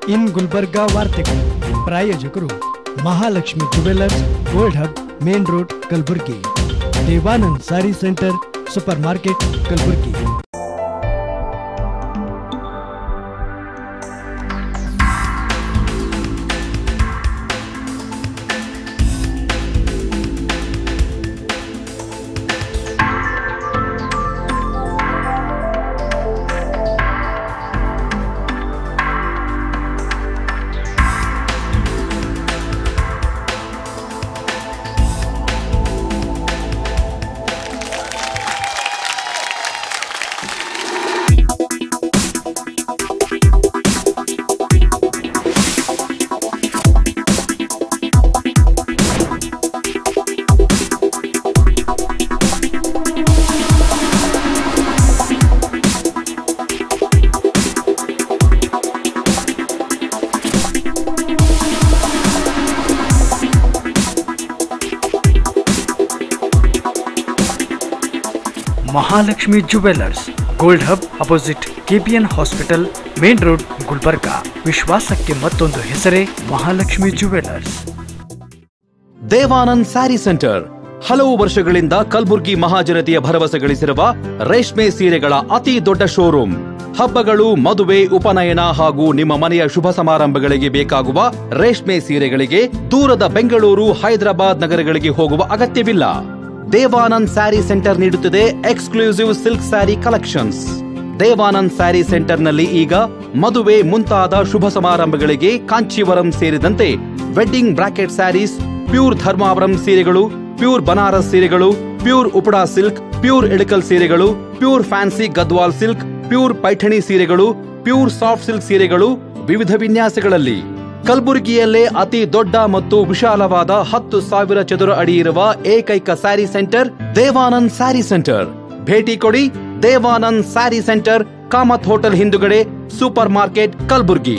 ಇನ್ ಗುಲ್ಬರ್ಗಾ ವಾರ್ತೆಗಳು ಪ್ರಾಯೋಜಕರು Mahalakshmi jewellers gold hub main road Kalaburagi Devanand sari centre supermarket Kalaburagi Mahalakshmi jewellers gold hub opposite KPN hospital main road Gulbarga ವಿಶ್ವಾಸಕ್ಕೆ ಮತ್ತೊಂದು ಹೆಸರೇ Mahalakshmi jewellers Devanand sari centre ಹಲವು ವರ್ಷಗಳಿಂದ ಕಲ್ಬುರ್ಗಿ ಮಹಾಜನತೆಯ ಭರವಸೆ ಗಳಿಸಿರುವ ರೇಷ್ಮೆ ಸೀರೆಗಳ ಅತಿ ದೊಡ್ಡ ಶೋರೂಮ್ ಹಬ್ಬಗಳು ಮದುವೆ ಉಪನಯನ ಹಾಗೂ ನಿಮ್ಮ ಮನೆಯ ಶುಭ ಸಮಾರಂಭಗಳಿಗೆ ಬೇಕಾಗುವ ರೇಷ್ಮೆ ಸೀರೆಗಳಿಗೆ ದೂರದ ಬೆಂಗಳೂರು ಹೈದರಾಬಾದ್ ನಗರಗಳಿಗೆ ಹೋಗುವ ಅಗತ್ಯವಿಲ್ಲ ದೇವಾನಂದ್ ಸ್ಯಾರಿ ಸೆಂಟರ್ ನೀಡುತ್ತಿದೆ exclusive silk sari collections Devanand sari ಸೆಂಟರ್ನಲ್ಲಿ ಈಗ ಮದುವೆ ಮುಂತಾದ ಶುಭ ಸಮಾರಂಭಗಳಿಗೆ ಕಾಂಚೀವರಂ ಸೇರಿದಂತೆ wedding brocade sarees pure Dharmavaram ಸೀರೆಗಳು ಪ್ಯೂರ್ ಬನಾರಸ್ ಸೀರೆಗಳು pure Uppada silk pure Ilkal ಸೀರೆಗಳು pure fancy Gadwal silk pure Paithani ಸೀರೆಗಳು ಪ್ಯೂರ್ ಸಾಫ್ಟ್ ಸಿಲ್ಕ್ ಸೀರೆಗಳು ವಿವಿಧ ವಿನ್ಯಾಸಗಳಲ್ಲಿ ಕಲಬುರಗಿಯಲ್ಲೇ ಅತಿ ದೊಡ್ಡ ಮತ್ತು ವಿಶಾಲವಾದ ಹತ್ತು ಸಾವಿರ ಚದುರ ಅಡಿ ಇರುವ ಏಕೈಕ sari centre Devanand sari centre ಭೇಟಿ ಕೊಡಿ Devanand sari centre Kamat hotel ಹಿಂದುಗಡೆ ಸೂಪರ್ ಮಾರ್ಕೆಟ್ ಕಲಬುರ್ಗಿ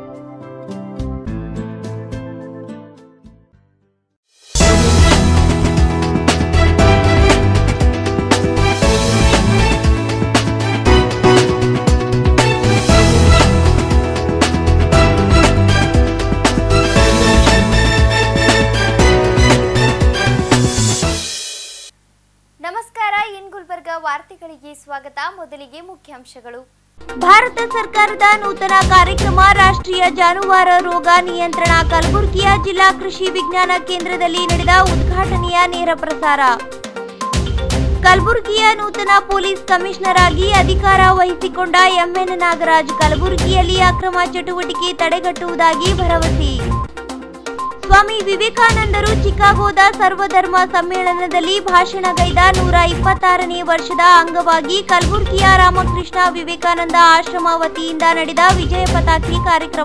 ನಮಸ್ಕಾರ ಇನ್ ಗುಲ್ಬರ್ಗ ವಾರ್ತೆಗಳಿಗೆ ಸ್ವಾಗತ ಮೊದಲಿಗೆ ಮುಖ್ಯಾಂಶಗಳು ಭಾರತ ಸರ್ಕಾರದ ನೂತನ ಕಾರ್ಯಕ್ರಮ ರಾಷ್ಟ್ರೀಯ ಜಾನುವಾರು ರೋಗ ನಿಯಂತ್ರಣ ಕಲಬುರಗಿಯ ಜಿಲ್ಲಾ ಕೃಷಿ ವಿಜ್ಞಾನ ಕೇಂದ್ರದಲ್ಲಿ ನಡೆದ ಉದ್ಘಾಟನೆಯ ನೇರ ಪ್ರಸಾರ ಕಲಬುರಗಿಯ ನೂತನ ಪೊಲೀಸ್ ಕಮಿಷನರ್ ಆಗಿ ಅಧಿಕಾರ ವಹಿಸಿಕೊಂಡ ಎಂಎನ್ ನಾಗರಾಜ್ ಕಲಬುರಗಿಯಲ್ಲಿ ಅಕ್ರಮ ಚಟುವಟಿಕೆ ತಡೆಗಟ್ಟುವುದಾಗಿ ಭರವಸೆ ಸ್ವಾಮಿ ವಿವೇಕಾನಂದರು ಚಿಕಾಗೋದ ಸರ್ವಧರ್ಮ ಸಮ್ಮೇಳನದಲ್ಲಿ ಭಾಷಣಗೈದ ನೂರ ಇಪ್ಪತ್ತಾರನೇ ವರ್ಷದ ಅಂಗವಾಗಿ ಕಲಬುರಗಿಯ ರಾಮಕೃಷ್ಣ ವಿವೇಕಾನಂದ ಆಶ್ರಮ ವತಿಯಿಂದ ನಡೆದ ವಿಜಯ ಪತಾಕಿ ಕಾರ್ಯಕ್ರಮ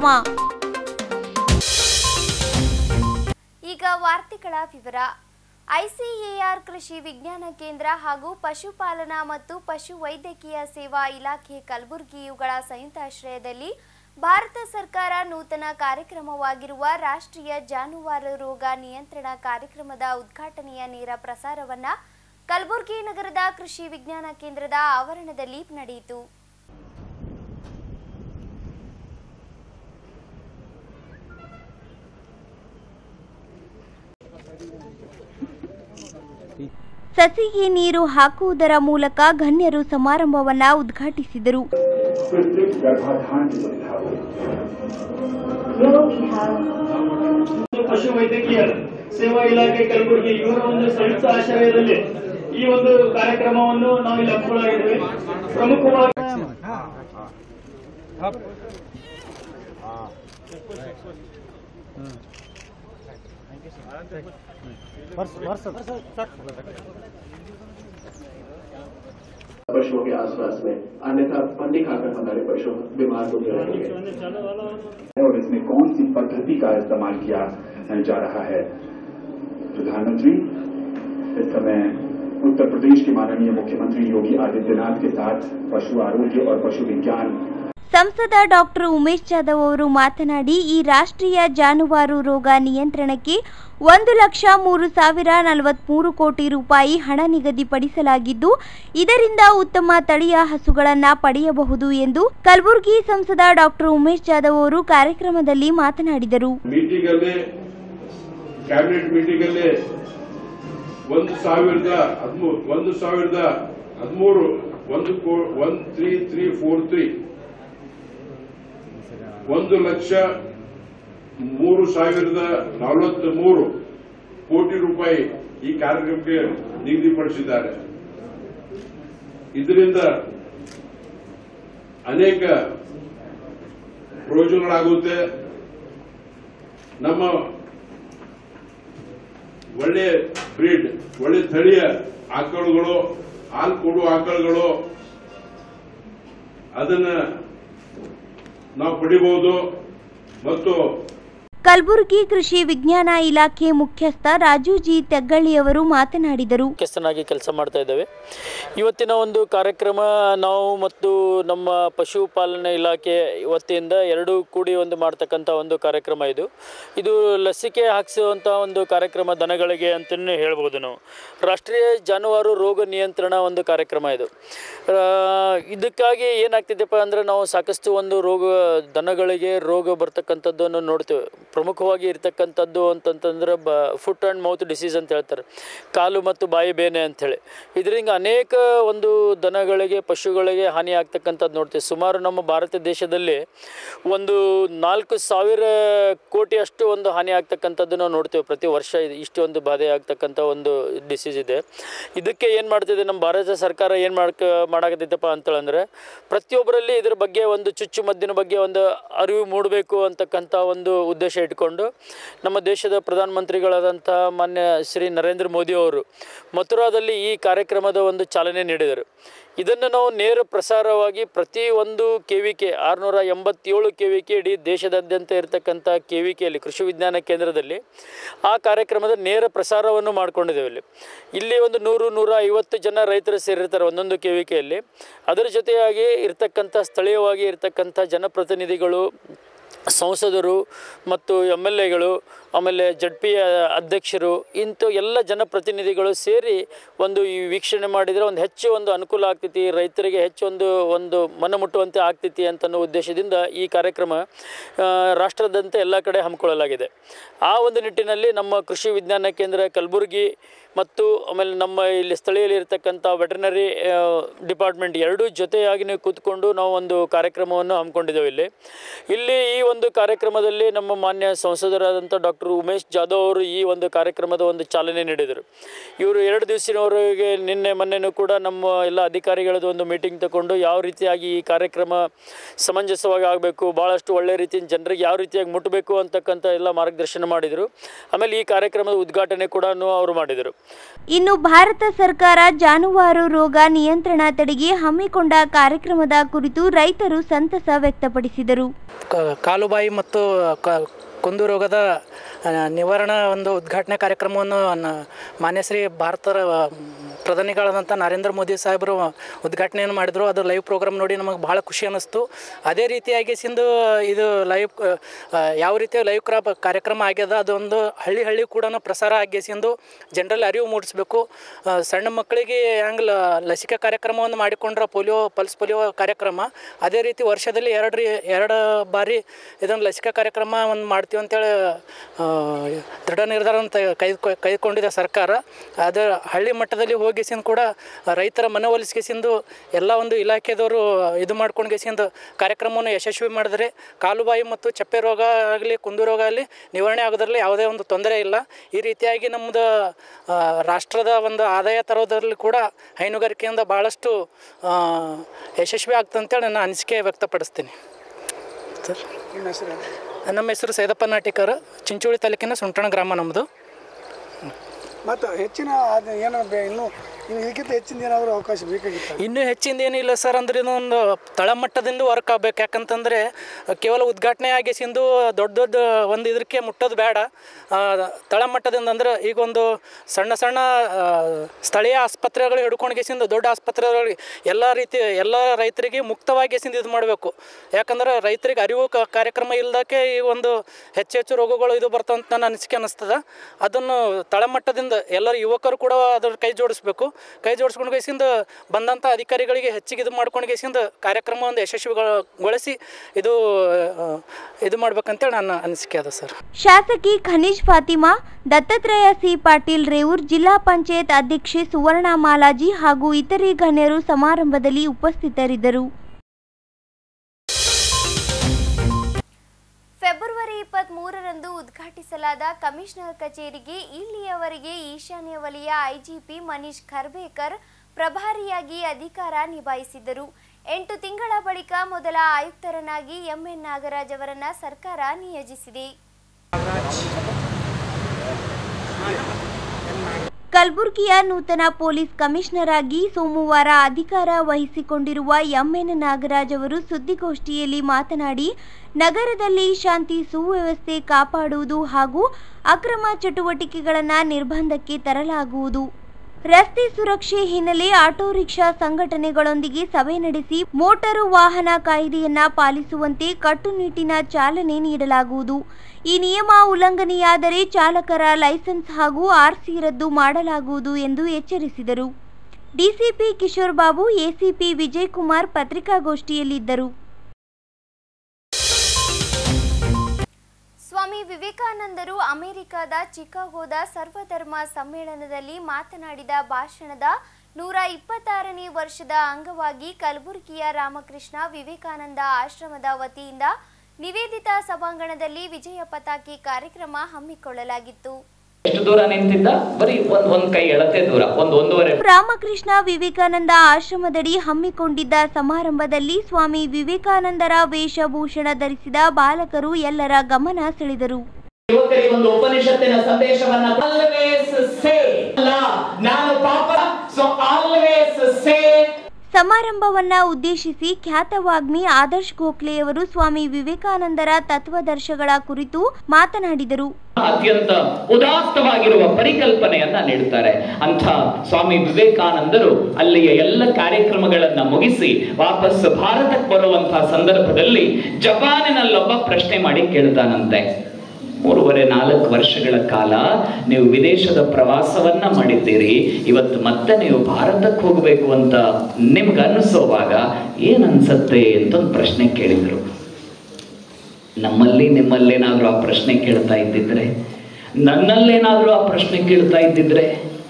ಈಗ ವಾರ್ತೆಗಳ ವಿವರ ಐಸಿಎಆರ್ ಕೃಷಿ ವಿಜ್ಞಾನ ಕೇಂದ್ರ ಹಾಗೂ ಪಶುಪಾಲನಾ ಮತ್ತು ಪಶು ವೈದ್ಯಕೀಯ ಸೇವಾ ಇಲಾಖೆ ಕಲಬುರಗಿ ಇವುಗಳ ಸಂಯುಕ್ತಾಶ್ರಯದಲ್ಲಿ ಭಾರತ ಸರ್ಕಾರ ನೂತನ ಕಾರ್ಯಕ್ರಮವಾಗಿರುವ ರಾಷ್ಟ್ರೀಯ ಜಾನುವಾರು ರೋಗ ನಿಯಂತ್ರಣ ಕಾರ್ಯಕ್ರಮದ ಉದ್ಘಾಟನೆಯ ನೇರ ಪ್ರಸಾರವನ್ನ ಕಲಬುರಗಿ ನಗರದ ಕೃಷಿ ವಿಜ್ಞಾನ ಕೇಂದ್ರದ ಆವರಣದಲ್ಲಿ ನಡೆಯಿತು ಸಸಿಗೆ ನೀರು ಹಾಕುವುದರ ಮೂಲಕ ಗಣ್ಯರು ಸಮಾರಂಭವನ್ನ ಉದ್ಘಾಟಿಸಿದರು कृत्रिम गर्भाधान की सुविधा हो ಪಶು ವೈದ್ಯಕೀಯ ಸೇವಾ ಇಲಾಖೆ ಕಲಬುರಗಿ ಇವರ ಒಂದು ಸಂಯುಕ್ತ ಆಶ್ರಯದಲ್ಲಿ ಈ ಒಂದು ಕಾರ್ಯಕ್ರಮವನ್ನು ನಾವು ಇಲ್ಲಿ ಹಮ್ಮಿಕೊಳ್ಳಾಗಿದ್ದೇವೆ ಪ್ರಮುಖವಾಗಿ पशुओं के आसपास में अन्यथा पन्नी खाकर हमारे पशु बीमार होते रहेंगे और इसमें कौन सी पद्धति का इस्तेमाल किया जा रहा है प्रधानमंत्री इस समय उत्तर प्रदेश के माननीय मुख्यमंत्री योगी आदित्यनाथ के साथ पशु आरोग्य और पशु विज्ञान ಸಂಸದ ಡಾಕ್ಟರ್ ಉಮೇಶ್ ಜಾಧವ್ ಅವರು ಮಾತನಾಡಿ ಈ ರಾಷ್ಟ್ರೀಯ ಜಾನುವಾರು ರೋಗ ನಿಯಂತ್ರಣಕ್ಕೆ ಒಂದು ಲಕ್ಷ ಮೂರು ಸಾವಿರ ನಲವತ್ಮೂರು ಕೋಟಿ ರೂಪಾಯಿ ಹಣ ನಿಗದಿಪಡಿಸಲಾಗಿದ್ದು ಇದರಿಂದ ಉತ್ತಮ ತಳಿಯ ಹಸುಗಳನ್ನು ಪಡೆಯಬಹುದು ಎಂದು ಕಲಬುರಗಿ ಸಂಸದ ಡಾಕ್ಟರ್ ಉಮೇಶ್ ಜಾಧವ್ ಅವರು ಕಾರ್ಯಕ್ರಮದಲ್ಲಿ ಮಾತನಾಡಿದರು ಮೀಟಿಂಗ್ ಅಲ್ಲಿ ಕ್ಯಾಬಿನೆಟ್ ಮೀಟಿಂಗ್ ಅಲ್ಲಿ ಒಂದು ಸಾವಿರದ ಹದಿಮೂರು ಒಂದು ಸಾವಿರದ ಹದಿಮೂರು ಒಂದು one three three four three ಒಂದು ಲಕ್ಷ ಮೂರು ಸಾವಿರದ ನಲವತ್ತ್ ಮೂರು ಕೋಟಿ ರೂಪಾಯಿ ಈ ಕಾರ್ಯಕ್ರಮಕ್ಕೆ ನಿಗದಿಪಡಿಸಿದ್ದಾರೆ ಇದರಿಂದ ಅನೇಕ ಪ್ರಯೋಜನಗಳಾಗುತ್ತೆ ನಮ್ಮ ಒಳ್ಳೆ ಬ್ರೀಡ್ ಒಳ್ಳೆ ತಳಿಯ ಆಕಳುಗಳು ಹಾಲು ಕೊಡುವ ಆಕಳುಗಳು ಅದನ್ನ ನಾವು ಪಡಿಬಹುದು ಮತ್ತು ಕಲಬುರಗಿ ಕೃಷಿ ವಿಜ್ಞಾನ ಇಲಾಖೆ ಮುಖ್ಯಸ್ಥ ರಾಜು ಜಿ ತೆಗ್ಗಳ್ಳಿಯವರು ಮಾತನಾಡಿದರು ಮುಖ್ಯಸ್ಥನಾಗಿ ಕೆಲಸ ಮಾಡ್ತಾ ಇದ್ದೇವೆ ಇವತ್ತಿನ ಒಂದು ಕಾರ್ಯಕ್ರಮ ನಾವು ಮತ್ತು ನಮ್ಮ ಪಶುಪಾಲನೆ ಇಲಾಖೆ ವತಿಯಿಂದ ಎರಡೂ ಕೂಡಿ ಒಂದು ಮಾಡ್ತಕ್ಕಂಥ ಒಂದು ಕಾರ್ಯಕ್ರಮ ಇದು ಇದು ಲಸಿಕೆ ಹಾಕಿಸುವಂಥ ಒಂದು ಕಾರ್ಯಕ್ರಮ ದನಗಳಿಗೆ ಅಂತಲೇ ಹೇಳ್ಬೋದು ನಾವು ರಾಷ್ಟ್ರೀಯ ಜಾನುವಾರು ರೋಗ ನಿಯಂತ್ರಣ ಒಂದು ಕಾರ್ಯಕ್ರಮ ಇದು ಆ, ಇದಕ್ಕಾಗಿ ಏನಾಗ್ತಿದೆಪ್ಪ ಅಂದರೆ ನಾವು ಸಾಕಷ್ಟು ಒಂದು ರೋಗ ದನಗಳಿಗೆ ರೋಗ ಬರ್ತಕ್ಕಂಥದ್ದನ್ನು ನೋಡ್ತೇವೆ ಪ್ರಮುಖವಾಗಿ ಇರ್ತಕ್ಕಂಥದ್ದು ಅಂತಂತಂದ್ರೆ ಬ ಫುಟ್ ಆ್ಯಂಡ್ ಮೌತ್ ಡಿಸೀಸ್ ಅಂತ ಹೇಳ್ತಾರೆ ಕಾಲು ಮತ್ತು ಬಾಯಿ ಬೇನೆ ಅಂಥೇಳಿ ಇದರಿಂದ ಅನೇಕ ಒಂದು ದನಗಳಿಗೆ ಪಶುಗಳಿಗೆ ಹಾನಿ ಆಗ್ತಕ್ಕಂಥದ್ದು ನೋಡ್ತೀವಿ ಸುಮಾರು ನಮ್ಮ ಭಾರತ ದೇಶದಲ್ಲಿ ಒಂದು ನಾಲ್ಕು ಸಾವಿರ ಕೋಟಿಯಷ್ಟು ಒಂದು ಹಾನಿ ಆಗ್ತಕ್ಕಂಥದ್ದು ನಾವು ನೋಡ್ತೇವೆ ಪ್ರತಿ ವರ್ಷ ಇದು ಇಷ್ಟು ಒಂದು ಬಾಧೆ ಆಗ್ತಕ್ಕಂಥ ಒಂದು ಡಿಸೀಸ್ ಇದೆ ಇದಕ್ಕೆ ಏನು ಮಾಡ್ತಿದೆ ನಮ್ಮ ಭಾರತ ಸರ್ಕಾರ ಏನು ಮಾಡ್ಕ ಮಾಡಾಕತ್ತೈತಪ್ಪ ಅಂತೇಳಂದ್ರೆ ಪ್ರತಿಯೊಬ್ಬರಲ್ಲಿ ಇದ್ರ ಬಗ್ಗೆ ಒಂದು ಚುಚ್ಚುಮದ್ದಿನ ಬಗ್ಗೆ ಒಂದು ಅರಿವು ಮೂಡಬೇಕು ಅಂತಕ್ಕಂಥ ಒಂದು ಉದ್ದೇಶ ಇಟ್ಕೊಂಡು ನಮ್ಮ ದೇಶದ ಪ್ರಧಾನಮಂತ್ರಿಗಳಾದಂಥ ಮಾನ್ಯ ಶ್ರೀ ನರೇಂದ್ರ ಮೋದಿ ಅವರು ಮಥುರಾದಲ್ಲಿ ಈ ಕಾರ್ಯಕ್ರಮದ ಒಂದು ಚಾಲನೆ ನೀಡಿದರು ಇದನ್ನು ನಾವು ನೇರ ಪ್ರಸಾರವಾಗಿ ಪ್ರತಿ ಒಂದು ಕೆ ವಿ ಕೆ ಆರುನೂರ ಎಂಬತ್ತೇಳು ಕೆ ವಿ ಕೆ ಇಡೀ ದೇಶದಾದ್ಯಂತ ಇರತಕ್ಕಂಥ ಕೆ ವಿ ಕೆಯಲ್ಲಿ ಕೃಷಿ ವಿಜ್ಞಾನ ಕೇಂದ್ರದಲ್ಲಿ ಆ ಕಾರ್ಯಕ್ರಮದ ನೇರ ಪ್ರಸಾರವನ್ನು ಮಾಡ್ಕೊಂಡಿದ್ದೇವೆ ಇಲ್ಲಿ ಇಲ್ಲಿ ಒಂದು ನೂರು ನೂರ ಐವತ್ತು ಜನ ರೈತರು ಸೇರಿರ್ತಾರೆ ಒಂದೊಂದು ಕೆ ವಿ ಕೆಯಲ್ಲಿ ಅದರ ಜೊತೆಯಾಗಿ ಇರ್ತಕ್ಕಂಥ ಸ್ಥಳೀಯವಾಗಿ ಇರ್ತಕ್ಕಂಥ ಜನಪ್ರತಿನಿಧಿಗಳು ಸಂಸದರು ಮತ್ತು ಎಮ್ ಎಲ್ ಎಗಳು ಆಮೇಲೆ ಜಡ್ ಪಿ ಅಧ್ಯಕ್ಷರು ಇಂಥ ಎಲ್ಲ ಜನಪ್ರತಿನಿಧಿಗಳು ಸೇರಿ ಒಂದು ಈ ವೀಕ್ಷಣೆ ಮಾಡಿದರೆ ಒಂದು ಹೆಚ್ಚು ಒಂದು ಅನುಕೂಲ ಆಗ್ತೈತಿ ರೈತರಿಗೆ ಹೆಚ್ಚು ಒಂದು ಒಂದು ಮನ ಮುಟ್ಟುವಂತೆ ಆಗ್ತೈತಿ ಅಂತನ್ನೋ ಉದ್ದೇಶದಿಂದ ಈ ಕಾರ್ಯಕ್ರಮ ಆ, ರಾಷ್ಟ್ರದಂತ ಎಲ್ಲ ಕಡೆ ಹಮ್ಮಿಕೊಳ್ಳಲಾಗಿದೆ ಆ ಒಂದು ನಿಟ್ಟಿನಲ್ಲಿ ನಮ್ಮ ಕೃಷಿ ವಿಜ್ಞಾನ ಕೇಂದ್ರ ಕಲಬುರಗಿ ಮತ್ತು ಆಮೇಲೆ ನಮ್ಮ ಇಲ್ಲಿ ಸ್ಥಳೀಯಲ್ಲಿ ಇರತಕ್ಕಂಥ ವೆಟರ್ನರಿ ಡಿಪಾರ್ಟ್ಮೆಂಟ್ ಎರಡೂ ಜೊತೆಯಾಗಿ ನೀವು ಕೂತ್ಕೊಂಡು ನಾವು ಒಂದು ಕಾರ್ಯಕ್ರಮವನ್ನು ಹಮ್ಮಿಕೊಂಡಿದ್ದೇವೆ ಇಲ್ಲಿ ಇಲ್ಲಿ ಈ ಒಂದು ಕಾರ್ಯಕ್ರಮದಲ್ಲಿ ನಮ್ಮ ಮಾನ್ಯ ಸಂಸದರಾದಂಥ ಡಾಕ್ಟರ್ ಉಮೇಶ್ ಜಾಧವ್ ಅವರು ಈ ಒಂದು ಕಾರ್ಯಕ್ರಮದ ಒಂದು ಚಾಲನೆ ನೀಡಿದರು ಇವರು ಎರಡು ದಿವಸಿನವರೆಗೆ ನಿನ್ನೆ ಮೊನ್ನೆನೂ ಕೂಡ ನಮ್ಮ ಎಲ್ಲ ಅಧಿಕಾರಿಗಳದ್ದು ಒಂದು ಮೀಟಿಂಗ್ ತಗೊಂಡು ಯಾವ ರೀತಿಯಾಗಿ ಈ ಕಾರ್ಯಕ್ರಮ ಸಮಂಜಸವಾಗಿ ಆಗಬೇಕು ಭಾಳಷ್ಟು ಒಳ್ಳೆ ರೀತಿಯಿಂದ ಜನರಿಗೆ ಯಾವ ರೀತಿಯಾಗಿ ಮುಟ್ಟಬೇಕು ಅಂತಕ್ಕಂಥ ಎಲ್ಲ ಮಾರ್ಗದರ್ಶನ ಮಾಡಿದರು ಆಮೇಲೆ ಈ ಕಾರ್ಯಕ್ರಮದ ಉದ್ಘಾಟನೆ ಕೂಡ ಅವರು ಮಾಡಿದರು ಇನ್ನು ಭಾರತ ಸರ್ಕಾರ ಜಾನುವಾರು ರೋಗ ನಿಯಂತ್ರಣ ತಡೆಗೆ ಹಮ್ಮಿಕೊಂಡ ಕಾರ್ಯಕ್ರಮದ ಕುರಿತು ರೈತರು ಸಂತಸ ವ್ಯಕ್ತಪಡಿಸಿದರು ಕ- ಕಾಲುಬಾಯಿ ಮತ್ತು ಕ ಕೊಂದು ರೋಗದ ಆ, ನಿವಾರಣಾ ಒಂದು ಉದ್ಘಾಟನೆ ಕಾರ್ಯಕ್ರಮವನ್ನು ನ- ಮಾನ್ಯ ಶ್ರೀ ಭಾರತದ ಆ, ಪ್ರಧಾನಿಗಳಾದಂಥ ನರೇಂದ್ರ ಮೋದಿ ಸಾಹೇಬರು ಉದ್ಘಾಟನೆಯನ್ನು ಮಾಡಿದರು ಅದು ಲೈವ್ ಪ್ರೋಗ್ರಾಮ್ ನೋಡಿ ನಮಗೆ ಭಾಳ ಖುಷಿ ಅನ್ನಿಸ್ತು ಅದೇ ರೀತಿಯಾಗಿ ಸಿಂದು ಇದು ಲೈವ್ ಆ, ಯಾವ ರೀತಿ ಲೈವ್ ಕ್ರಾಪ್ ಕಾರ್ಯಕ್ರಮ ಆಗ್ಯದ ಅದೊಂದು ಹಳ್ಳಿ ಹಳ್ಳಿ ಕೂಡ ಪ್ರಸಾರ ಆಗಿಸಿಂದು ಜನರಲ್ಲಿ ಅರಿವು ಮೂಡಿಸ್ಬೇಕು ಆ, ಸಣ್ಣ ಮಕ್ಕಳಿಗೆ ಹೆಂಗೆ ಲ ಲಸಿಕಾ ಕಾರ್ಯಕ್ರಮವನ್ನು ಮಾಡಿಕೊಂಡ್ರೆ ಪೋಲಿಯೋ ಪಲ್ಸ್ ಪೋಲಿಯೋ ಕಾರ್ಯಕ್ರಮ ಅದೇ ರೀತಿ ವರ್ಷದಲ್ಲಿ ಎರಡು ರೀ ಎರಡು ಬಾರಿ ಇದನ್ನು ಲಸಿಕಾ ಕಾರ್ಯಕ್ರಮ ಒಂದು ಮಾಡ್ತೀವಿ ಅಂತೇಳಿ ಆ, ದೃಢ ನಿರ್ಧಾರವನ್ನು ತೆ- ಕೈ ಕೈಗೊಂಡಿದೆ ಸರ್ಕಾರ ಅದು ಹಳ್ಳಿ ಮಟ್ಟದಲ್ಲಿ ಹೋಗಿಸಿಂದ ಕೂಡ ರೈತರ ಮನವೊಲಿಸ್ಗೆಸಿಂದು ಎಲ್ಲ ಒಂದು ಇಲಾಖೆದವರು ಇದು ಮಾಡ್ಕೊಂಡು ಗೆಸಿಂದ ಕಾರ್ಯಕ್ರಮವನ್ನು ಯಶಸ್ವಿ ಮಾಡಿದರೆ ಕಾಲುಬಾಯಿ ಮತ್ತು ಚಪ್ಪೆ ರೋಗ ಆಗಲಿ ಕುಂದು ರೋಗ ಆಗಲಿ ನಿವಾರಣೆ ಆಗೋದ್ರಲ್ಲಿ ಯಾವುದೇ ಒಂದು ತೊಂದರೆ ಇಲ್ಲ ಈ ರೀತಿಯಾಗಿ ನಮ್ಮದು ಆ, ರಾಷ್ಟ್ರದ ಒಂದು ಆದಾಯ ತರೋದ್ರಲ್ಲಿ ಕೂಡ ಹೈನುಗಾರಿಕೆಯಿಂದ ಭಾಳಷ್ಟು ಆ, ಯಶಸ್ವಿ ಆಗ್ತದೆ ಅಂತೇಳಿ ನಾನು ಅನಿಸಿಕೆ ವ್ಯಕ್ತಪಡಿಸ್ತೀನಿ ಸರ್ ನಮ್ಮ ಹೆಸರು ಸೈದಪ್ಪ ನಾಟಿಕರ್ ಚಿಂಚೋಳಿ ತಾಲೂಕಿನ ಸುಂಟಣ ಗ್ರಾಮ ನಮ್ಮದು ಮತ್ತು ಹೆಚ್ಚಿನ ಅದು ಏನು ಬೆ ಇನ್ನೂ ಇನ್ನು ಇದಕ್ಕಿಂತ ಹೆಚ್ಚಿನ ಏನಾದರೂ ಅವಕಾಶ ಬೇಕಾಗಿತ್ತು ಇನ್ನೂ ಹೆಚ್ಚಿಂದ ಏನಿಲ್ಲ ಸರ್ ಅಂದ್ರೆ ಇದೊಂದು ತಳಮಟ್ಟದಿಂದ ವರ್ಕ್ ಆಗ್ಬೇಕು ಯಾಕಂತಂದರೆ ಕೇವಲ ಉದ್ಘಾಟನೆ ಆಗಿಸಿಂದು ದೊಡ್ಡ ದೊಡ್ಡ ಒಂದು ಇದಕ್ಕೆ ಮುಟ್ಟೋದು ಬೇಡ ಆ, ತಳಮಟ್ಟದಿಂದ ಅಂದ್ರೆ ಈಗ ಒಂದು ಸಣ್ಣ ಸಣ್ಣ ಆ, ಸ್ಥಳೀಯ ಆಸ್ಪತ್ರೆಗಳು ಹಿಡ್ಕೊಂಡ್ಗೆಸಿಂದ ದೊಡ್ಡ ಆಸ್ಪತ್ರೆಗಳಿಗೆ ಎಲ್ಲ ರೀತಿ ಎಲ್ಲ ರೈತರಿಗೆ ಮುಕ್ತವಾಗಿಸಿಂದ ಇದು ಮಾಡಬೇಕು ಯಾಕಂದ್ರೆ ರೈತರಿಗೆ ಅರಿವು ಕ- ಕಾರ್ಯಕ್ರಮ ಇಲ್ದಕ್ಕೆ ಈ ಒಂದು ಹೆಚ್ಚು ಹೆಚ್ಚು ರೋಗಗಳು ಇದು ಬರ್ತಾವ ಅಂತ ನನ್ನ ಅನಿಸಿಕೆ ಅನ್ನಿಸ್ತದೆ ಅದನ್ನು ತಳಮಟ್ಟದಿಂದ ಎಲ್ಲರ ಯುವಕರು ಕೂಡ ಅದ್ರ ಕೈ ಜೋಡಿಸ್ಬೇಕು ಕೈ ಜೋಡಿಸ್ಕೊಂಡು ಗೇಸಿಂದ ಬಂದಂಥ ಅಧಿಕಾರಿಗಳಿಗೆ ಹೆಚ್ಚಿಗೆ ಇದು ಮಾಡ್ಕೊಂಡು ಗೇಸಿಂದ ಕಾರ್ಯಕ್ರಮ ಒಂದು ಯಶಸ್ವಿಗೊಳಿಸಿ ಇದು ಆ, ಇದು ಮಾಡ್ಬೇಕಂತೇಳಿ ನನ್ನ ಅನಿಸಿಕೆ ಅದ ಸರ್ ಶಾಸಕಿ ಖನೀಜ್ ಫಾತಿಮಾ ದತ್ತಾತ್ರೇಯ ಸಿ ಪಾಟೀಲ್ ರೇವೂರ್ ಜಿಲ್ಲಾ ಪಂಚಾಯತ್ ಅಧ್ಯಕ್ಷೆ ಸುವರ್ಣ ಮಾಲಾಜಿ ಹಾಗೂ ಇತರೆ ಗಣ್ಯರು ಸಮಾರಂಭದಲ್ಲಿ ಉಪಸ್ಥಿತರಿದ್ದರು ಫೆಬ್ರವರಿ ಇಪ್ಪತ್ತ್ ಮೂರರಂದು ಉದ್ಘಾಟಿಸಲಾದ ಕಮಿಷನರ್ ಕಚೇರಿಗೆ ಇಲ್ಲಿಯವರೆಗೆ ಈಶಾನ್ಯ ವಲಯ ಐಜಿಪಿ ಮನೀಶ್ ಖರ್ಬೇಕರ್ ಪ್ರಭಾರಿಯಾಗಿ ಅಧಿಕಾರ ನಿಭಾಯಿಸಿದ್ದರು ಎಂಟು ತಿಂಗಳ ಬಳಿಕ ಮೊದಲ ಆಯುಕ್ತರನ್ನಾಗಿ ಎಂಎನ್ ನಾಗರಾಜ್ ಅವರನ್ನ ಸರ್ಕಾರ ನಿಯೋಜಿಸಿದೆ ಕಲಬುರಗಿಯ ನೂತನ ಪೊಲೀಸ್ ಕಮಿಷನರ್ ಆಗಿ ಸೋಮವಾರ ಅಧಿಕಾರ ವಹಿಸಿಕೊಂಡಿರುವ ಎಂಎನ್ ನಾಗರಾಜ್ ಅವರು ಸುದ್ದಿಗೋಷ್ಠಿಯಲ್ಲಿ ಮಾತನಾಡಿ ನಗರದಲ್ಲಿ ಶಾಂತಿ ಸುವ್ಯವಸ್ಥೆ ಕಾಪಾಡುವುದು ಹಾಗೂ ಅಕ್ರಮ ಚಟುವಟಿಕೆಗಳನ್ನು ನಿರ್ಬಂಧಕ್ಕೆ ತರಲಾಗುವುದು ರಸ್ತೆ ಸುರಕ್ಷೆ ಹಿನ್ನೆಲೆ ಆಟೋ ರಿಕ್ಷಾ ಸಂಘಟನೆಗಳೊಂದಿಗೆ ಸಭೆ ನಡೆಸಿ ಮೋಟಾರು ವಾಹನ ಕಾಯ್ದೆಯನ್ನ ಪಾಲಿಸುವಂತೆ ಕಟ್ಟುನಿಟ್ಟಿನ ಚಾಲನೆ ನೀಡಲಾಗುವುದು ಈ ನಿಯಮ ಉಲ್ಲಂಘನೆಯಾದರೆ ಚಾಲಕರ ಲೈಸೆನ್ಸ್ ಹಾಗೂ ಆರ್ಸಿ ರದ್ದು ಮಾಡಲಾಗುವುದು ಎಂದು ಎಚ್ಚರಿಸಿದರು ಡಿಸಿಪಿ ಕಿಶೋರ್ ಬಾಬು ಎಸಿಪಿ ವಿಜಯ್ ಕುಮಾರ್ ಪತ್ರಿಕಾಗೋಷ್ಠಿಯಲ್ಲಿದ್ದರು ಸ್ವಾಮಿ ವಿವೇಕಾನಂದರು ಅಮೆರಿಕದ ಚಿಕಾಗೋದ ಸರ್ವಧರ್ಮ ಸಮ್ಮೇಳನದಲ್ಲಿ ಮಾತನಾಡಿದ ಭಾಷಣದ ನೂರ ಇಪ್ಪತ್ತಾರನೇ ವರ್ಷದ ಅಂಗವಾಗಿ ಕಲಬುರಗಿಯ ರಾಮಕೃಷ್ಣ ವಿವೇಕಾನಂದ ಆಶ್ರಮದ ವತಿಯಿಂದ ನಿವೇದಿತ ಸಭಾಂಗಣದಲ್ಲಿ ವಿಜಯ ಪತಾಕಿ ಕಾರ್ಯಕ್ರಮ ಹಮ್ಮಿಕೊಳ್ಳಲಾಗಿತ್ತು ಎಷ್ಟು ದೂರ ನಿಂತಿದ್ದ ಬರೀ ಒಂದ್ ಒಂದ್ ಕೈ ಎಳತೆ ದೂರ ಒಂದ್ ಒಂದೂವರೆ ರಾಮಕೃಷ್ಣ ವಿವೇಕಾನಂದ ಆಶ್ರಮದಡಿ ಹಮ್ಮಿಕೊಂಡಿದ್ದ ಸಮಾರಂಭದಲ್ಲಿ ಸ್ವಾಮಿ ವಿವೇಕಾನಂದರ ವೇಷಭೂಷಣ ಧರಿಸಿದ ಬಾಲಕರು ಎಲ್ಲರ ಗಮನ ಸೆಳೆದರು ಯುವಕರಿಗೆ ಒಂದು ಉಪನಿಷತ್ತಿನ ಸಂದೇಶವನ್ನ ಆಲ್ವೇಸ್ ಸೇ ಅಲ್ಲ ನಾನು ಪಾಪ ಸೊ ಆಲ್ವೇಸ್ ಸೇ ಸಮಾರಂಭವನ್ನ ಉದ್ದೇಶಿಸಿ ಖ್ಯಾತ ವಾಗ್ಮಿ ಆದರ್ಶ್ ಗೋಖಲೆಯವರು ಸ್ವಾಮಿ ವಿವೇಕಾನಂದರ ತತ್ವದರ್ಶಗಳ ಕುರಿತು ಮಾತನಾಡಿದರು ಅತ್ಯಂತ ಉದಾತ್ತವಾಗಿರುವ ಪರಿಕಲ್ಪನೆಯನ್ನ ನೀಡುತ್ತಾರೆ ಅಂಥ ಸ್ವಾಮಿ ವಿವೇಕಾನಂದರು ಅಲ್ಲಿಯ ಎಲ್ಲ ಕಾರ್ಯಕ್ರಮಗಳನ್ನ ಮುಗಿಸಿ ವಾಪಸ್ ಭಾರತಕ್ಕೆ ಬರುವಂತಹ ಸಂದರ್ಭದಲ್ಲಿ ಜಪಾನಿನಲ್ಲೊಬ್ಬ ಪ್ರಶ್ನೆ ಮಾಡಿ ಕೇಳ್ತಾನಂತೆ ಮೂರುವರೆ ನಾಲ್ಕು ವರ್ಷಗಳ ಕಾಲ ನೀವು ವಿದೇಶದ ಪ್ರವಾಸವನ್ನ ಮಾಡಿದ್ದೀರಿ ಇವತ್ತು ಮತ್ತೆ ನೀವು ಭಾರತಕ್ಕೆ ಹೋಗಬೇಕು ಅಂತ ನಿಮ್ಗೆ ಅನ್ನಿಸೋವಾಗ ಏನ್ ಅನ್ಸತ್ತೆ ಅಂತ ಒಂದು ಪ್ರಶ್ನೆ ಕೇಳಿದ್ರು ನಮ್ಮಲ್ಲಿ ನಿಮ್ಮಲ್ಲೇನಾದ್ರೂ ಆ ಪ್ರಶ್ನೆ ಕೇಳ್ತಾ ಇದ್ದಿದ್ರೆ ನನ್ನಲ್ಲೇನಾದ್ರೂ ಆ ಪ್ರಶ್ನೆ ಕೇಳ್ತಾ ಇದ್ದಿದ್ರೆ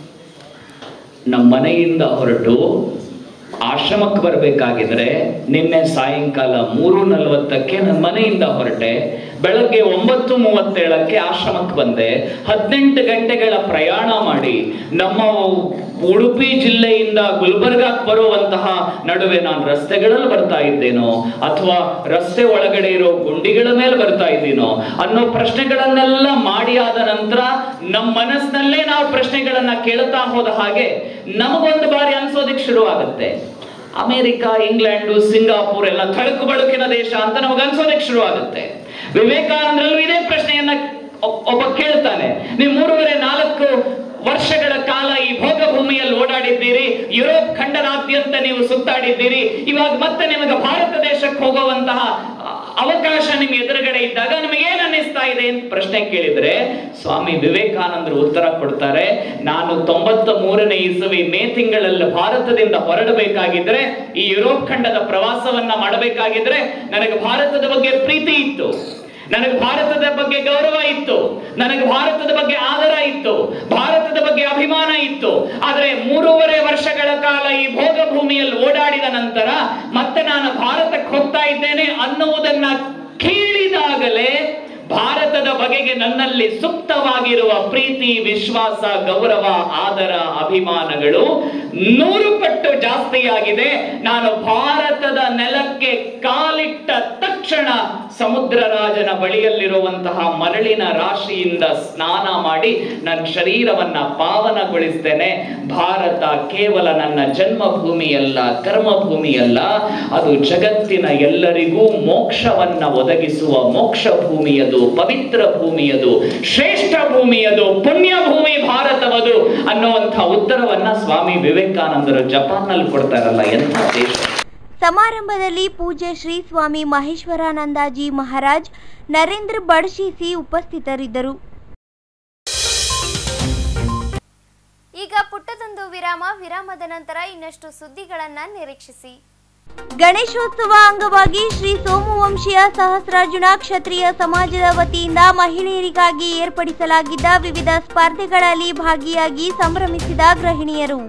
ನಮ್ಮ ಮನೆಯಿಂದ ಹೊರಟು ಆಶ್ರಮಕ್ಕೆ ಬರಬೇಕಾಗಿದ್ರೆ ನಿನ್ನೆ ಸಾಯಂಕಾಲ ಮೂರು ನಲವತ್ತಕ್ಕೆ ನನ್ನ ಮನೆಯಿಂದ ಹೊರಟೆ ಬೆಳಗ್ಗೆ ಒಂಬತ್ತು ಮೂವತ್ತೇಳಕ್ಕೆ ಆಶ್ರಮಕ್ಕೆ ಬಂದೆ ಹದಿನೆಂಟು ಗಂಟೆಗಳ ಪ್ರಯಾಣ ಮಾಡಿ ನಮ್ಮ ಉಡುಪಿ ಜಿಲ್ಲೆಯಿಂದ ಗುಲ್ಬರ್ಗಾಕ್ಕೆ ಬರುವಂತಹ ನಡುವೆ ನಾನು ರಸ್ತೆಗಳಲ್ಲಿ ಬರ್ತಾ ಇದ್ದೇನೋ ಅಥವಾ ರಸ್ತೆ ಒಳಗಡೆ ಇರೋ ಗುಂಡಿಗಳ ಮೇಲೆ ಬರ್ತಾ ಇದ್ದೀನೋ ಅನ್ನೋ ಪ್ರಶ್ನೆಗಳನ್ನೆಲ್ಲ ಮಾಡಿ ಆದ ನಂತರ ನಮ್ಮ ಮನಸ್ಸಿನಲ್ಲೇ ನಾವು ಪ್ರಶ್ನೆಗಳನ್ನ ಕೇಳ್ತಾ ಹೋದ ಹಾಗೆ ನಮಗೊಂದು ಬಾರಿ ಅನ್ಸೋದಿಕ್ ಶುರು ಆಗುತ್ತೆ ಅಮೆರಿಕ ಇಂಗ್ಲೆಂಡು ಸಿಂಗಾಪುರ್ ಎಲ್ಲ ತಳುಕು ಬಳುಕಿನ ದೇಶ ಅಂತ ನಮಗೆ ಅನ್ಸೋದಕ್ಕೆ ಶುರು ಆಗುತ್ತೆ ವಿವೇಕಾನಂದರಲ್ಲೂ ಇದೇ ಪ್ರಶ್ನೆಯನ್ನ ಒ- ಒಬ್ಬ ಕೇಳ್ತಾನೆ ನೀವು ಮೂರುವರೆ ನಾಲ್ಕು ವರ್ಷಗಳ ಕಾಲ ಈ ಭೋಗ ಭೂಮಿಯಲ್ಲಿ ಓಡಾಡಿದ್ದೀರಿ ಯುರೋಪ್ ಖಂಡನಾದ್ಯಂತ ನೀವು ಸುತ್ತಾಡಿದ್ದೀರಿ ಇವಾಗ ಮತ್ತೆ ನಿಮಗೆ ಭಾರತ ದೇಶಕ್ಕೆ ಹೋಗುವಂತಹ ಅ, ಅವಕಾಶ ನಿಮ್ಮ ಎದುರುಗಡೆ ಇದ್ದಾಗ ನಿಮಗೆ ಏನ್ ಅನ್ನಿಸ್ತಾ ಇದೆ ಅಂತ ಪ್ರಶ್ನೆ ಕೇಳಿದ್ರೆ ಸ್ವಾಮಿ ವಿವೇಕಾನಂದರು ಉತ್ತರ ಕೊಡ್ತಾರೆ ನಾನು ತೊಂಬತ್ತ ಮೂರನೇ ಇಸವಿ ಮೇ ತಿಂಗಳಲ್ಲಿ ಭಾರತದಿಂದ ಹೊರಡಬೇಕಾಗಿದ್ರೆ ಈ ಯುರೋಪ್ ಖಂಡದ ಪ್ರವಾಸವನ್ನ ಮಾಡಬೇಕಾಗಿದ್ರೆ ನನಗೆ ಭಾರತದ ಬಗ್ಗೆ ಪ್ರೀತಿ ಇತ್ತು ನನಗೆ ಭಾರತದ ಬಗ್ಗೆ ಗೌರವ ಇತ್ತು ನನಗೆ ಭಾರತದ ಬಗ್ಗೆ ಆದರ ಇತ್ತು ಭಾರತದ ಬಗ್ಗೆ ಅಭಿಮಾನ ಇತ್ತು ಆದ್ರೆ ಮೂರುವರೆ ವರ್ಷಗಳ ಕಾಲ ಈ ಭೋಗ ಭೂಮಿಯಲ್ಲಿ ಓಡಾಡಿದ ನಂತರ ಮತ್ತೆ ನಾನು ಭಾರತಕ್ಕೆ ಹೋಗ್ತಾ ಇದ್ದೇನೆ ಅನ್ನುವುದನ್ನ ಕೇಳಿದಾಗಲೇ ಭಾರತದ ಬಗೆಗೆ ನನ್ನಲ್ಲಿ ಸುಪ್ತವಾಗಿರುವ ಪ್ರೀತಿ ವಿಶ್ವಾಸ ಗೌರವ ಆದರ ಅಭಿಮಾನಗಳು ನೂರು ಪಟ್ಟು ಜಾಸ್ತಿಯಾಗಿದೆ ನಾನು ಭಾರತದ ನೆಲಕ್ಕೆ ಕಾಲಿಟ್ಟ ತಕ್ಷಣ ತಕ್ಷಣ ಸಮುದ್ರ ರಾಜನ ಬಳಿಯಲ್ಲಿರುವಂತಹ ಮರಳಿನ ರಾಶಿಯಿಂದ ಸ್ನಾನ ಮಾಡಿ ನನ್ನ ಶರೀರವನ್ನ ಪಾವನಗೊಳಿಸ್ತೇನೆ ಭಾರತ ಕೇವಲ ನನ್ನ ಜನ್ಮಭೂಮಿಯಲ್ಲ ಕರ್ಮಭೂಮಿಯಲ್ಲ ಅದು ಜಗತ್ತಿನ ಎಲ್ಲರಿಗೂ ಮೋಕ್ಷವನ್ನ ಒದಗಿಸುವ ಮೋಕ್ಷ ಭೂಮಿಯದು ಪವಿತ್ರ ಭೂಮಿಯದು ಶ್ರೇಷ್ಠ ಭೂಮಿಯದು ಪುಣ್ಯ ಭೂಮಿ ಭಾರತವದು ಅನ್ನುವಂಥ ಉತ್ತರವನ್ನ ಸ್ವಾಮಿ ವಿವೇಕಾನಂದರು ಜಪಾನ್ನಲ್ಲಿ ಕೊಡ್ತಾರಲ್ಲ ಎಂಥ ದೇಶ ಸಮಾರಂಭದಲ್ಲಿ ಪೂಜ್ಯ ಶ್ರೀ ಸ್ವಾಮಿ ಮಹೇಶ್ವರಾನಂದಾಜಿ ಮಹಾರಾಜ್ ನರೇಂದ್ರ ಬಡಶೀಸಿ ಉಪಸ್ಥಿತರಿದ್ದರು ಈಗ ಪುಟ್ಟದೊಂದು ವಿರಾಮ ವಿರಾಮದ ನಂತರ ಇನ್ನಷ್ಟು ಸುದ್ದಿಗಳನ್ನ ನಿರೀಕ್ಷಿಸಿ ಗಣೇಶೋತ್ಸವ ಅಂಗವಾಗಿ ಶ್ರೀ ಸೋಮವಂಶೀಯ ಸಹಸ್ರಾರ್ಜುನ ಕ್ಷತ್ರಿಯ ಸಮಾಜದ ವತಿಯಿಂದ ಮಹಿಳೆಯರಿಗಾಗಿ ಏರ್ಪಡಿಸಲಾಗಿದ್ದ ವಿವಿಧ ಸ್ಪರ್ಧೆಗಳಲ್ಲಿ ಭಾಗಿಯಾಗಿ ಸಂಭ್ರಮಿಸಿದ ಗೃಹಿಣಿಯರು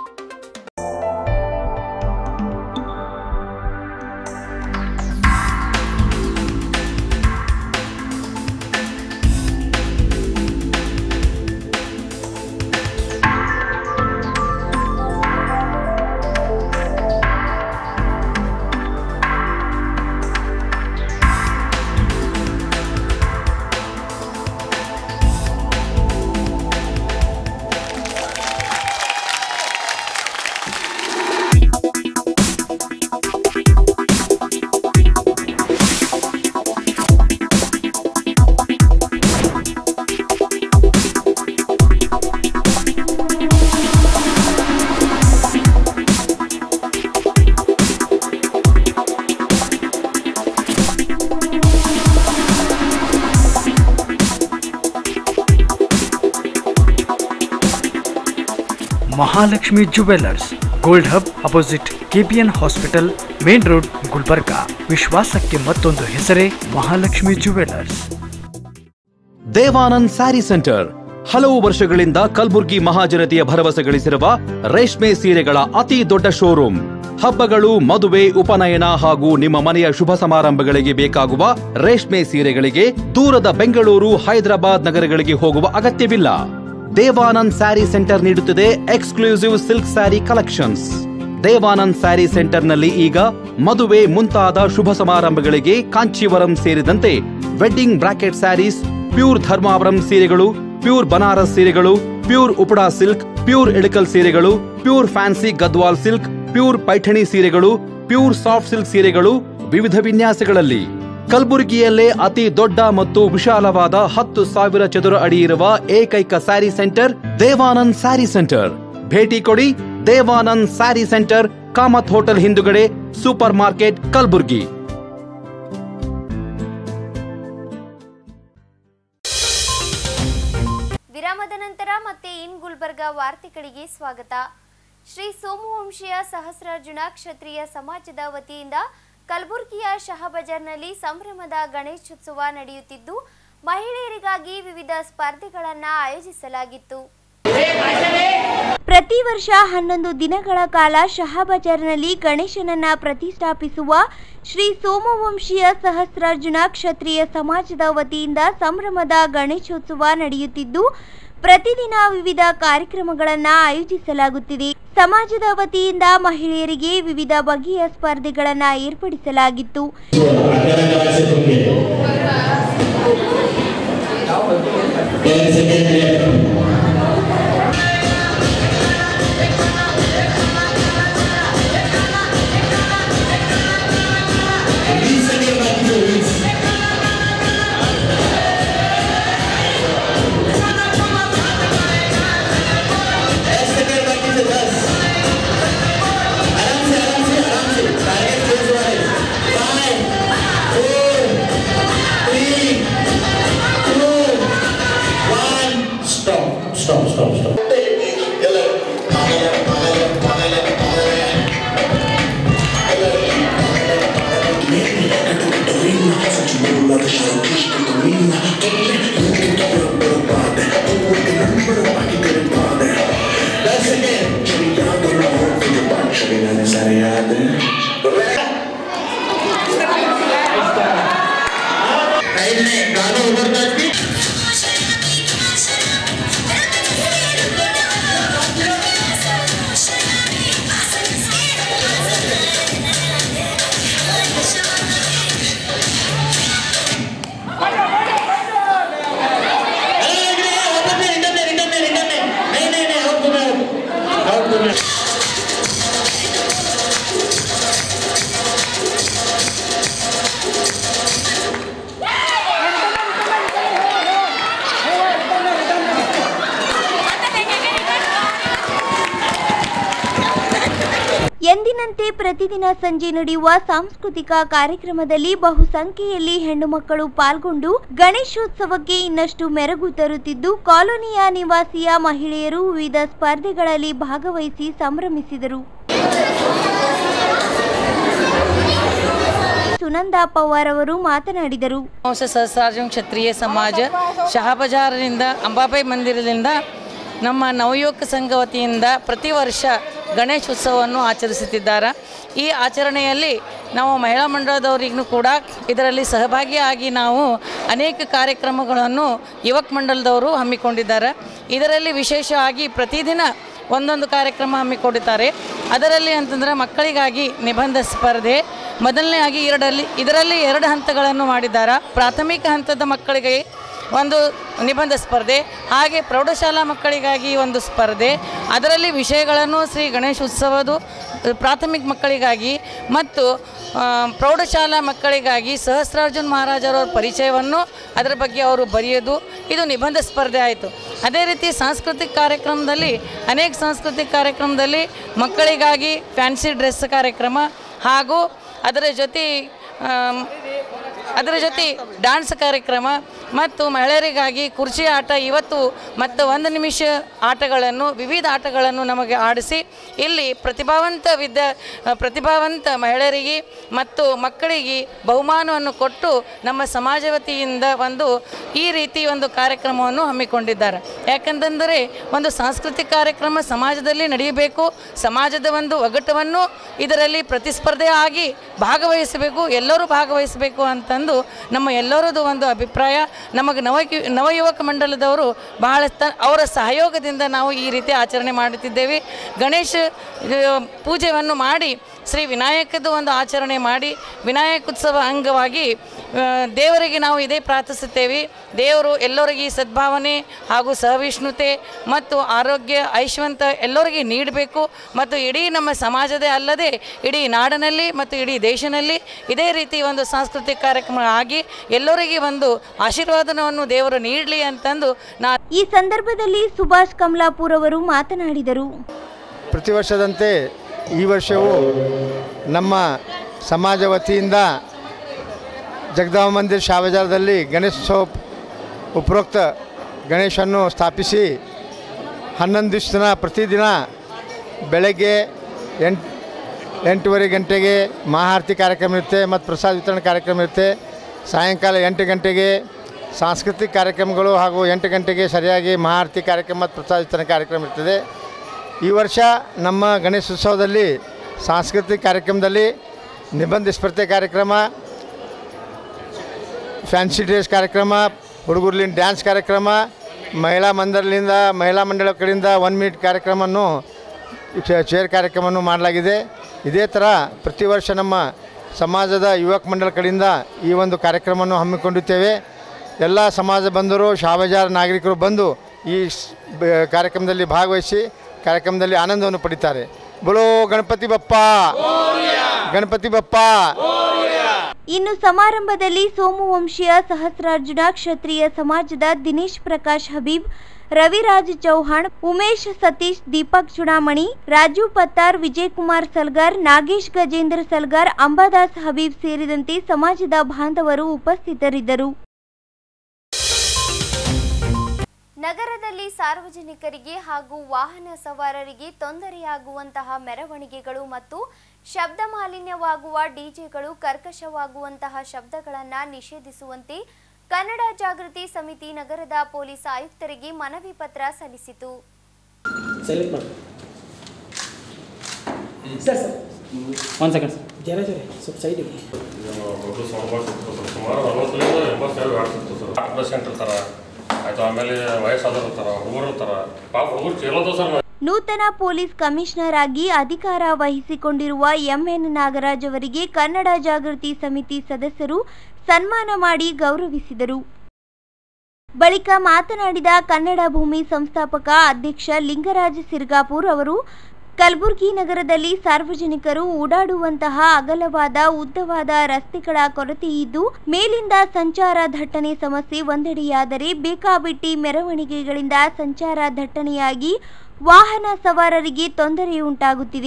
Mahalakshmi jewellers gold hub opposite KPN hospital main road Gulbarga ವಿಶ್ವಾಸಕ್ಕೆ ಮತ್ತೊಂದು ಹೆಸರೇ Mahalakshmi jewellers Devanand sari centre ಹಲವು ವರ್ಷಗಳಿಂದ ಕಲ್ಬುರ್ಗಿ ಮಹಾಜನತೆಯ ಭರವಸೆ ಗಳಿಸಿರುವ ರೇಷ್ಮೆ ಸೀರೆಗಳ ಅತಿ ದೊಡ್ಡ ಶೋರೂಮ್ ಹಬ್ಬಗಳು ಮದುವೆ ಉಪನಯನ ಹಾಗೂ ನಿಮ್ಮ ಮನೆಯ ಶುಭ ಸಮಾರಂಭಗಳಿಗೆ ಬೇಕಾಗುವ ರೇಷ್ಮೆ ಸೀರೆಗಳಿಗೆ ದೂರದ ಬೆಂಗಳೂರು ಹೈದರಾಬಾದ್ ನಗರಗಳಿಗೆ ಹೋಗುವ ಅಗತ್ಯವಿಲ್ಲ ದೇವಾನಂದ್ ಸ್ಯಾರಿ ಸೆಂಟರ್ ನೀಡುತ್ತಿದೆ exclusive silk sari collections Devanand sari ಸೆಂಟರ್ನಲ್ಲಿ ಈಗ ಮದುವೆ ಮುಂತಾದ ಶುಭ ಸಮಾರಂಭಗಳಿಗೆ ಕಾಂಚೀವರಂ ಸೇರಿದಂತೆ wedding brocade sarees pure Dharmavaram ಸೀರೆಗಳು ಪ್ಯೂರ್ ಬನಾರಸ್ ಸೀರೆಗಳು pure Uppada silk pure Ilkal ಸೀರೆಗಳು pure fancy Gadwal silk pure Paithani ಸೀರೆಗಳು ಪ್ಯೂರ್ ಸಾಫ್ಟ್ ಸಿಲ್ಕ್ ಸೀರೆಗಳು ವಿವಿಧ ವಿನ್ಯಾಸಗಳಲ್ಲಿ ಕಲಬುರಗಿಯಲ್ಲೇ ಅತಿ ದೊಡ್ಡ ಮತ್ತು ವಿಶಾಲವಾದ ಹತ್ತು ಸಾವಿರ ಚದುರ ಅಡಿ ಇರುವ ಏಕೈಕ sari centre Devanand sari centre ಭೇಟಿ ಕೊಡಿ Devanand sari centre Kamat hotel ಹಿಂದುಗಡೆ ಸೂಪರ್ ಮಾರ್ಕೆಟ್ ಕಲಬುರ್ಗಿ ವಿರಾಮದ ನಂತರ ಮತ್ತೆ ಇನ್ ಗುಲ್ಬರ್ಗ ವಾರ್ತೆಗಳಿಗೆ ಸ್ವಾಗತ ಶ್ರೀ ಸೋಮವಂಶೀಯ ಸಹಸ್ರಾರ್ಜುನ ಕ್ಷತ್ರಿಯ ಸಮಾಜದ ವತಿಯಿಂದ ಕಲಬುರಗಿಯ ಶಹಬಜಾರ್ನಲ್ಲಿ ಸಂಭ್ರಮದ ಗಣೇಶೋತ್ಸವ ನಡೆಯುತ್ತಿದ್ದು ಮಹಿಳೆಯರಿಗಾಗಿ ವಿವಿಧ ಸ್ಪರ್ಧೆಗಳನ್ನು ಆಯೋಜಿಸಲಾಗಿತ್ತು ಪ್ರತಿ ವರ್ಷ ಹನ್ನೊಂದು ದಿನಗಳ ಕಾಲ ಶಹಾಬಜಾರ್ನಲ್ಲಿ ಗಣೇಶನನ್ನ ಪ್ರತಿಷ್ಠಾಪಿಸುವ ಶ್ರೀ ಸೋಮವಂಶೀಯ ಸಹಸ್ರಾರ್ಜುನ ಕ್ಷತ್ರಿಯ ಸಮಾಜದ ವತಿಯಿಂದ ಸಂಭ್ರಮದ ಗಣೇಶೋತ್ಸವ ನಡೆಯುತ್ತಿದ್ದು ಪ್ರತಿದಿನ ವಿವಿಧ ಕಾರ್ಯಕ್ರಮಗಳನ್ನು ಆಯೋಜಿಸಲಾಗುತ್ತಿದೆ ಸಮಾಜದ ವತಿಯಿಂದ ಮಹಿಳೆಯರಿಗೆ ವಿವಿಧ ಬಗೆಯ ಸ್ಪರ್ಧೆಗಳನ್ನು ಏರ್ಪಡಿಸಲಾಗಿತ್ತು Stop, stop, stop, stop. ಎಂದಿನಂತೆ ಪ್ರತಿದಿನ ಸಂಜೆ ನಡೆಯುವ ಸಾಂಸ್ಕೃತಿಕ ಕಾರ್ಯಕ್ರಮದಲ್ಲಿ ಬಹುಸಂಖ್ಯೆಯಲ್ಲಿ ಹೆಣ್ಣು ಮಕ್ಕಳು ಪಾಲ್ಗೊಂಡು ಗಣೇಶೋತ್ಸವಕ್ಕೆ ಇನ್ನಷ್ಟು ಮೆರುಗು ತರುತ್ತಿದ್ದು ಕಾಲೋನಿಯ ನಿವಾಸಿಯ ಮಹಿಳೆಯರು ವಿವಿಧ ಸ್ಪರ್ಧೆಗಳಲ್ಲಿ ಭಾಗವಹಿಸಿ ಸಂಭ್ರಮಿಸಿದರು ಸುನಂದಾ ಪವಾರ್ ಅವರು ಮಾತನಾಡಿದರು ವಂಶ ಸಹಸ್ರಾರ್ಜುನ ಕ್ಷತ್ರಿಯ ಸಮಾಜ ಶಹಾಬಜಾರದಿಂದ ಅಂಬಾಬಾಯಿ ಮಂದಿರದಿಂದ ನಮ್ಮ ನವಯುವಕ ಸಂಘ ವತಿಯಿಂದ ಪ್ರತಿ ವರ್ಷ ಗಣೇಶೋತ್ಸವವನ್ನು ಆಚರಿಸುತ್ತಿದ್ದಾರೆ ಈ ಆಚರಣೆಯಲ್ಲಿ ನಾವು ಮಹಿಳಾ ಮಂಡಳದವರಿಗೂ ಕೂಡ ಇದರಲ್ಲಿ ಸಹಭಾಗಿಯಾಗಿ ನಾವು ಅನೇಕ ಕಾರ್ಯಕ್ರಮಗಳನ್ನು ಯುವಕ ಮಂಡಲದವರು ಹಮ್ಮಿಕೊಂಡಿದ್ದಾರೆ ಇದರಲ್ಲಿ ವಿಶೇಷವಾಗಿ ಪ್ರತಿದಿನ ಒಂದೊಂದು ಕಾರ್ಯಕ್ರಮ ಹಮ್ಮಿಕೊಂಡಿದ್ದಾರೆ ಅದರಲ್ಲಿ ಅಂತಂದರೆ ಮಕ್ಕಳಿಗಾಗಿ ನಿಬಂಧ ಸ್ಪರ್ಧೆ ಮೊದಲನೇಯಾಗಿ ಎರಡಲ್ಲಿ ಇದರಲ್ಲಿ ಎರಡು ಹಂತಗಳನ್ನು ಮಾಡಿದ್ದಾರೆ ಪ್ರಾಥಮಿಕ ಹಂತದ ಮಕ್ಕಳಿಗೆ ಒಂದು ನಿಬಂಧ ಸ್ಪರ್ಧೆ ಹಾಗೆ ಪ್ರೌಢಶಾಲಾ ಮಕ್ಕಳಿಗಾಗಿ ಒಂದು ಸ್ಪರ್ಧೆ ಅದರಲ್ಲಿ ವಿಷಯಗಳನ್ನು ಶ್ರೀ ಗಣೇಶ ಉತ್ಸವದ ಪ್ರಾಥಮಿಕ ಮಕ್ಕಳಿಗಾಗಿ ಮತ್ತು ಆ, ಪ್ರೌಢಶಾಲಾ ಮಕ್ಕಳಿಗಾಗಿ ಸಹಸ್ರಾರ್ಜುನ್ ಮಹಾರಾಜರವರ ಪರಿಚಯವನ್ನು ಅದರ ಬಗ್ಗೆ ಅವರು ಬರೆಯೋದು ಇದು ನಿಬಂಧ ಸ್ಪರ್ಧೆ ಆಯಿತು ಅದೇ ರೀತಿ ಸಾಂಸ್ಕೃತಿಕ ಕಾರ್ಯಕ್ರಮದಲ್ಲಿ ಅನೇಕ ಸಾಂಸ್ಕೃತಿಕ ಕಾರ್ಯಕ್ರಮದಲ್ಲಿ ಮಕ್ಕಳಿಗಾಗಿ ಫ್ಯಾನ್ಸಿ ಡ್ರೆಸ್ ಕಾರ್ಯಕ್ರಮ ಹಾಗೂ ಅದರ ಜೊತೆ ಆಮ್, ಅದರ ಜೊತೆ ಡ್ಯಾನ್ಸ್ ಕಾರ್ಯಕ್ರಮ ಮತ್ತು ಮಹಿಳೆಯರಿಗಾಗಿ ಕುರ್ಚಿ ಆಟ ಇವತ್ತು ಮತ್ತು ಒಂದು ನಿಮಿಷ ಆಟಗಳನ್ನು ವಿವಿಧ ಆಟಗಳನ್ನು ನಮಗೆ ಆಡಿಸಿ ಇಲ್ಲಿ ಪ್ರತಿಭಾವಂತ ವಿದ್ಯಾ ಪ್ರತಿಭಾವಂತ ಮಹಿಳೆಯರಿಗೆ ಮತ್ತು ಮಕ್ಕಳಿಗೆ ಬಹುಮಾನವನ್ನು ಕೊಟ್ಟು ನಮ್ಮ ಸಮಾಜ ವತಿಯಿಂದ ಒಂದು ಈ ರೀತಿ ಒಂದು ಕಾರ್ಯಕ್ರಮವನ್ನು ಹಮ್ಮಿಕೊಂಡಿದ್ದಾರೆ ಯಾಕಂತಂದರೆ ಒಂದು ಸಾಂಸ್ಕೃತಿಕ ಕಾರ್ಯಕ್ರಮ ಸಮಾಜದಲ್ಲಿ ನಡೆಯಬೇಕು ಸಮಾಜದ ಒಂದು ಒಗ್ಗಟ್ಟವನ್ನು ಇದರಲ್ಲಿ ಪ್ರತಿಸ್ಪರ್ಧೆ ಆಗಿ ಭಾಗವಹಿಸಬೇಕು ಎಲ್ಲರೂ ಭಾಗವಹಿಸಬೇಕು ಅಂತಂದು ನಮ್ಮ ಎಲ್ಲರದು ಒಂದು ಅಭಿಪ್ರಾಯ ನಮಗೆ ನವ ನವಯುವಕ ಮಂಡಲದವರು ಬಹಳ ತ ಅವರ ಸಹಯೋಗದಿಂದ ನಾವು ಈ ರೀತಿ ಆಚರಣೆ ಮಾಡುತ್ತಿದ್ದೇವೆ ಗಣೇಶ ಆ, ಪೂಜೆಯನ್ನು ಮಾಡಿ ಶ್ರೀ ವಿನಾಯಕದ ಒಂದು ಆಚರಣೆ ಮಾಡಿ ವಿನಾಯಕ ಉತ್ಸವ ಅಂಗವಾಗಿ ಆ, ದೇವರಿಗೆ ನಾವು ಇದೇ ಪ್ರಾರ್ಥಿಸುತ್ತೇವೆ ದೇವರು ಎಲ್ಲರಿಗೆ ಸದ್ಭಾವನೆ ಹಾಗೂ ಸಹವಿಷ್ಣುತೆ ಮತ್ತು ಆರೋಗ್ಯ ಐಶ್ವಂತ ಎಲ್ಲರಿಗೆ ನೀಡಬೇಕು ಮತ್ತು ಇಡೀ ನಮ್ಮ ಸಮಾಜದೇ ಅಲ್ಲದೆ ಇಡೀ ನಾಡಿನಲ್ಲಿ ಮತ್ತು ಇಡೀ ದೇಶದಲ್ಲಿ ಇದೇ ರೀತಿ ಒಂದು ಸಾಂಸ್ಕೃತಿಕ ಕಾರ್ಯಕ್ರಮ ಆಗಿ ಎಲ್ಲರಿಗೆ ಒಂದು ಆಶೀರ್ವಾದನವನ್ನು ದೇವರು ನೀಡಲಿ ಅಂತಂದು ನಾ ಈ ಸಂದರ್ಭದಲ್ಲಿ ಸುಭಾಷ್ ಕಮಲಾಪುರ್ ಅವರು ಮಾತನಾಡಿದರು ಪ್ರತಿ ವರ್ಷದಂತೆ ಈ ವರ್ಷವೂ ನಮ್ಮ ಸಮಾಜ ವತಿಯಿಂದ ಜಗದಾಂಬ ಮಂದಿರ್ ಶಾಬಜಾರದಲ್ಲಿ ಗಣೇಶೋತ್ಸವ ಉಪರೋಕ್ತ ಗಣೇಶನ್ನು ಸ್ಥಾಪಿಸಿ ಹನ್ನೊಂದು ದಿವಸ ದಿನ ಪ್ರತಿದಿನ ಬೆಳಗ್ಗೆ ಎಂಟು ಎಂಟೂವರೆ ಗಂಟೆಗೆ ಮಹಾಆರತಿ ಕಾರ್ಯಕ್ರಮ ಇರುತ್ತೆ ಮತ್ತು ಪ್ರಸಾದ ವಿತರಣೆ ಕಾರ್ಯಕ್ರಮ ಇರುತ್ತೆ ಸಾಯಂಕಾಲ ಎಂಟು ಗಂಟೆಗೆ ಸಾಂಸ್ಕೃತಿಕ ಕಾರ್ಯಕ್ರಮಗಳು ಹಾಗೂ ಎಂಟು ಗಂಟೆಗೆ ಸರಿಯಾಗಿ ಮಹಾಆರತಿ ಕಾರ್ಯಕ್ರಮ ಮತ್ತು ಪ್ರಸಾದ ವಿತರಣೆ ಕಾರ್ಯಕ್ರಮ ಇರ್ತದೆ ಈ ವರ್ಷ ನಮ್ಮ ಗಣೇಶೋತ್ಸವದಲ್ಲಿ ಸಾಂಸ್ಕೃತಿಕ ಕಾರ್ಯಕ್ರಮದಲ್ಲಿ ನಿಬಂಧ ಸ್ಪರ್ಧೆ ಕಾರ್ಯಕ್ರಮ ಫ್ಯಾನ್ಸಿ ಡ್ರೆಸ್ ಕಾರ್ಯಕ್ರಮ ಹುಡುಗರ್ಲಿಂದ ಡ್ಯಾನ್ಸ್ ಕಾರ್ಯಕ್ರಮ ಮಹಿಳಾ ಮಂದಿರಲಿಂದ ಮಹಿಳಾ ಮಂಡಳ ಕಡೆಯಿಂದ ಒನ್ ಮಿನಿಟ್ ಕಾರ್ಯಕ್ರಮವನ್ನು ಚೇ- ಚೇರ್ ಕಾರ್ಯಕ್ರಮವನ್ನು ಮಾಡಲಾಗಿದೆ ಇದೇ ಥರ ಪ್ರತಿ ವರ್ಷ ನಮ್ಮ ಸಮಾಜದ ಯುವಕ ಮಂಡಳ ಕಡೆಯಿಂದ ಈ ಒಂದು ಕಾರ್ಯಕ್ರಮವನ್ನು ಹಮ್ಮಿಕೊಂಡಿದ್ದೇವೆ ಎಲ್ಲ ಸಮಾಜ ಬಂಧುರು ಶಾಬಜಾರ್ ನಾಗರಿಕರು ಬಂದು ಈ ಸ್- ಬ- ಕಾರ್ಯಕ್ರಮದಲ್ಲಿ ಭಾಗವಹಿಸಿ ಕಾರ್ಯಕ್ರಮದಲ್ಲಿ ಆನಂದವನ್ನು ಪಡಿತಾರೆ ಬೋಲೋ ಗಣಪತಿ ಬಪ್ಪ ಗಣಪತಿ ಬಪ್ಪ ಇನ್ನು ಸಮಾರಂಭದಲ್ಲಿ ಸೋಮವಂಶೀಯ ಸಹಸ್ರಾರ್ಜುನ ಕ್ಷತ್ರಿಯ ಸಮಾಜದ ದಿನೇಶ್ ಪ್ರಕಾಶ್ ಹಬೀಬ್ ರವಿರಾಜ್ ಚೌಹಾಣ್ ಉಮೇಶ್ ಸತೀಶ್ ದೀಪಕ್ ಚುಡಾಮಣಿ ರಾಜು ಪತ್ತಾರ್ ವಿಜಯಕುಮಾರ್ ಸಲ್ಗಾರ್ ನಾಗೇಶ್ ಗಜೇಂದ್ರ ಸಲ್ಗಾರ್ ಅಂಬಾದಾಸ್ ಹಬೀಬ್ ಸೇರಿದಂತೆ ಸಮಾಜದ ಬಾಂಧವರು ಉಪಸ್ಥಿತರಿದ್ದರು ನಗರದಲ್ಲಿ ಸಾರ್ವಜನಿಕರಿಗೆ ಹಾಗೂ ವಾಹನ ಸವಾರರಿಗೆ ತೊಂದರೆಯಾಗುವಂತಹ ಮೆರವಣಿಗೆಗಳು ಮತ್ತು ಶಬ್ದ ಮಾಲಿನ್ಯವಾಗುವ ಡಿಜೆಗಳು ಕರ್ಕಶವಾಗುವಂತಹ ಶಬ್ದಗಳನ್ನು ನಿಷೇಧಿಸುವಂತೆ ಕನ್ನಡ ಜಾಗೃತಿ ಸಮಿತಿ ನಗರದ ಪೊಲೀಸ್ ಆಯುಕ್ತರಿಗೆ ಮನವಿ ಪತ್ರ ಸಲ್ಲಿಸಿತು ಸೆಲೆಕ್ಟ್ ಮಾಡಿ ಸರ್ ಸರ್ ಒಂದು ಸೆಕೆಂಡ್ ಸರ್ ಜರ ಜರ ಸ್ವಲ್ಪ ಸೈಡಿಗೆ ಸುಮಾರು ಅರವತ್ತರಿಂದ ಎಂಬತ್ತು ಸಾವಿರ ವ್ಯಾಟ್ಸ್ ಇರ್ತದೆ ಸರ್ ಹಾರ್ಟ್ ಪೇಷಂಟ್ ಇರ್ತಾರ ಆಯ್ತು ಆಮೇಲೆ ವಯಸ್ಸಾದವ್ರು ಇರ್ತಾರ ಹುಡುಗರು ಇರ್ತಾರ ಪಾಪ ಹುಡುಗರು ಚೇಲೋದ ಸರ್ ನೂತನ ಪೊಲೀಸ್ ಕಮಿಷನರ್ ಆಗಿ ಅಧಿಕಾರ ವಹಿಸಿಕೊಂಡಿರುವ ಎಂಎನ್ ನಾಗರಾಜ್ ಅವರಿಗೆ ಕನ್ನಡ ಜಾಗೃತಿ ಸಮಿತಿ ಸದಸ್ಯರು ಸನ್ಮಾನ ಮಾಡಿ ಗೌರವಿಸಿದರು ಬಳಿಕ ಮಾತನಾಡಿದ ಕನ್ನಡ ಭೂಮಿ ಸಂಸ್ಥಾಪಕ ಅಧ್ಯಕ್ಷ ಲಿಂಗರಾಜ್ ಸಿರ್ಗಾಪುರ್ ಅವರು ಕಲಬುರಗಿ ನಗರದಲ್ಲಿ ಸಾರ್ವಜನಿಕರು ಓಡಾಡುವಂತಹ ಅಗಲವಾದ ಉದ್ದವಾದ ರಸ್ತೆಗಳ ಕೊರತೆ ಇದ್ದು ಮೇಲಿಂದ ಸಂಚಾರ ದಟ್ಟಣೆ ಸಮಸ್ಯೆ ಒಂದೆಡೆಯಾದರೆ ಬೇಕಾಬಿಟ್ಟಿ ಮೆರವಣಿಗೆಗಳಿಂದ ಸಂಚಾರ ದಟ್ಟಣೆಯಾಗಿ ವಾಹನ ಸವಾರರಿಗೆ ತೊಂದರೆ ಉಂಟಾಗುತ್ತಿದೆ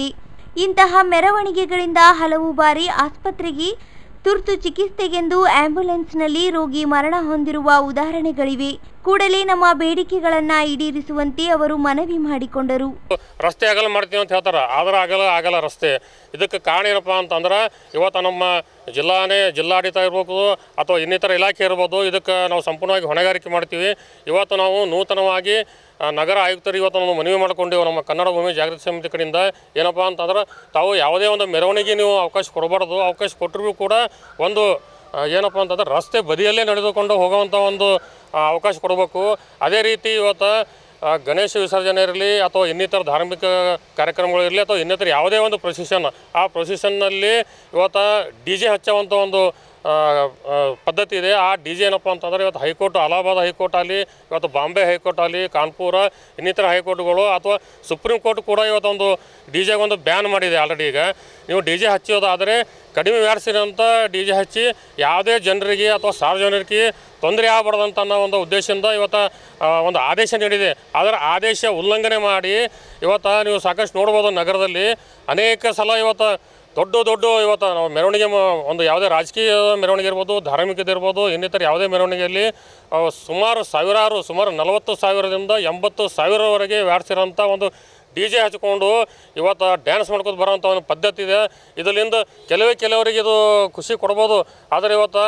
ಇಂತಹ ಮೆರವಣಿಗೆಗಳಿಂದ ಹಲವು ಬಾರಿ ಆಸ್ಪತ್ರೆಗೆ ತುರ್ತು ಚಿಕಿತ್ಸೆಗೆಂದು ಆಂಬ್ಯುಲೆನ್ಸ್ನಲ್ಲಿ ರೋಗಿ ಮರಣ ಹೊಂದಿರುವ ಉದಾಹರಣೆಗಳಿವೆ ಕೂಡಲೇ ನಮ್ಮ ಬೇಡಿಕೆಗಳನ್ನ ಈಡೇರಿಸುವಂತೆ ಅವರು ಮನವಿ ಮಾಡಿಕೊಂಡರು ರಸ್ತೆ ಅಗಲ ಮಾಡ್ತೀವಿ ಅಂತ ಹೇಳ್ತಾರೆ ಆದ್ರೆ ಆಗಲ್ಲ ಆಗಲ್ಲ ರಸ್ತೆ ಇದಕ್ಕೆ ಕಾರಣ ಏನಪ್ಪ ಅಂತಂದ್ರೆ ಇವತ್ತು ನಮ್ಮ ಜಿಲ್ಲಾನೇ ಜಿಲ್ಲಾಡಳಿತ ಇರ್ಬೋದು ಅಥವಾ ಇನ್ನಿತರ ಇಲಾಖೆ ಇರ್ಬೋದು ಇದಕ್ಕೆ ನಾವು ಸಂಪೂರ್ಣವಾಗಿ ಹೊಣೆಗಾರಿಕೆ ಮಾಡ್ತೀವಿ ಇವತ್ತು ನಾವು ನೂತನವಾಗಿ ಆ, ನಗರ ಆಯುಕ್ತರು ಇವತ್ತು ನಾವು ಮನವಿ ಮಾಡ್ಕೊಂಡೇವು ನಮ್ಮ ಕನ್ನಡ ಭೂಮಿ ಜಾಗೃತಿ ಸಮಿತಿ ಕಡೆಯಿಂದ ಏನಪ್ಪ ಅಂತಂದ್ರೆ ತಾವು ಯಾವುದೇ ಒಂದು ಮೆರವಣಿಗೆ ನೀವು ಅವಕಾಶ ಕೊಡಬಾರ್ದು ಅವಕಾಶ ಕೊಟ್ಟರೂ ಕೂಡ ಒಂದು ಆ, ಏನಪ್ಪ ಅಂತಂದ್ರೆ ರಸ್ತೆ ಬದಿಯಲ್ಲೇ ನಡೆದುಕೊಂಡು ಹೋಗುವಂಥ ಒಂದು ಆ, ಅವಕಾಶ ಕೊಡಬೇಕು ಅದೇ ರೀತಿ ಇವತ್ತು ಆ, ಗಣೇಶ ವಿಸರ್ಜನೆ ಇರಲಿ ಅಥವಾ ಇನ್ನಿತರ ಧಾರ್ಮಿಕ ಕಾರ್ಯಕ್ರಮಗಳು ಇರಲಿ ಅಥವಾ ಇನ್ನಿತರ ಯಾವುದೇ ಒಂದು ಪ್ರೊಸೆಷನ್ ಆ ಪ್ರೊಸೆಷನ್ನಲ್ಲಿ ಇವತ್ತು ಡಿ ಜೆ ಹಚ್ಚುವಂಥ ಒಂದು ಆ, ಆ, ಪದ್ಧತಿ ಇದೆ ಆ ಡಿ ಜೆ ಏನಪ್ಪ ಅಂತಂದರೆ ಇವತ್ತು ಹೈಕೋರ್ಟ್ ಅಲಹಾಬಾದ್ ಹೈಕೋರ್ಟ್ ಆಗಲಿ ಇವತ್ತು ಬಾಂಬೆ ಹೈಕೋರ್ಟ್ ಆಗಲಿ ಕಾನ್ಪುರ ಇನ್ನಿತರ ಹೈಕೋರ್ಟ್ಗಳು ಅಥವಾ ಸುಪ್ರೀಂ ಕೋರ್ಟ್ ಕೂಡ ಇವತ್ತೊಂದು ಡಿ ಜೆಗೆ ಒಂದು ಬ್ಯಾನ್ ಮಾಡಿದೆ ಆಲ್ರೆಡಿ ಈಗ ನೀವು ಡಿ ಜೆ ಹಚ್ಚೋದಾದರೆ ಕಡಿಮೆ ವ್ಯಾಡ್ಸಿರೋಂಥ ಡಿ ಜೆ ಹಚ್ಚಿ ಯಾವುದೇ ಜನರಿಗೆ ಅಥವಾ ಸಾರ್ವಜನಿಕರಿಗೆ ತೊಂದರೆ ಆಗಬಾರ್ದಂತ ಅನ್ನೋ ಒಂದು ಉದ್ದೇಶದಿಂದ ಇವತ್ತು ಆ, ಒಂದು ಆದೇಶ ನೀಡಿದೆ ಅದರ ಆದೇಶ ಉಲ್ಲಂಘನೆ ಮಾಡಿ ಇವತ್ತು ನೀವು ಸಾಕಷ್ಟು ನೋಡ್ಬೋದು ನಗರದಲ್ಲಿ ಅನೇಕ ಸಲ ಇವತ್ತು ದೊಡ್ಡ ದೊಡ್ಡ ಇವತ್ತು ನಾವು ಮೆರವಣಿಗೆ ಮ- ಒಂದು ಯಾವುದೇ ರಾಜಕೀಯ ಮೆರವಣಿಗೆ ಇರ್ಬೋದು ಧಾರ್ಮಿಕದಿರ್ಬೋದು ಇನ್ನಿತರ ಯಾವುದೇ ಮೆರವಣಿಗೆಯಲ್ಲಿ ಅವು ಸುಮಾರು ಸಾವಿರಾರು ಸುಮಾರು ನಲವತ್ತು ಸಾವಿರದಿಂದ ಎಂಬತ್ತು ಸಾವಿರವರೆಗೆ ವ್ಯಾಡ್ಸಿರೋಂಥ ಒಂದು ಡಿ ಜೆ ಹಚ್ಕೊಂಡು ಇವತ್ತು ಡ್ಯಾನ್ಸ್ ಮಾಡ್ಕೊಂಡು ಬರೋಂಥ ಒಂದು ಪದ್ಧತಿ ಇದೆ ಇದರಿಂದ ಕೆಲವೇ ಕೆಲವರಿಗೆ ಇದು ಖುಷಿ ಕೊಡ್ಬೋದು ಆದರೆ ಇವತ್ತು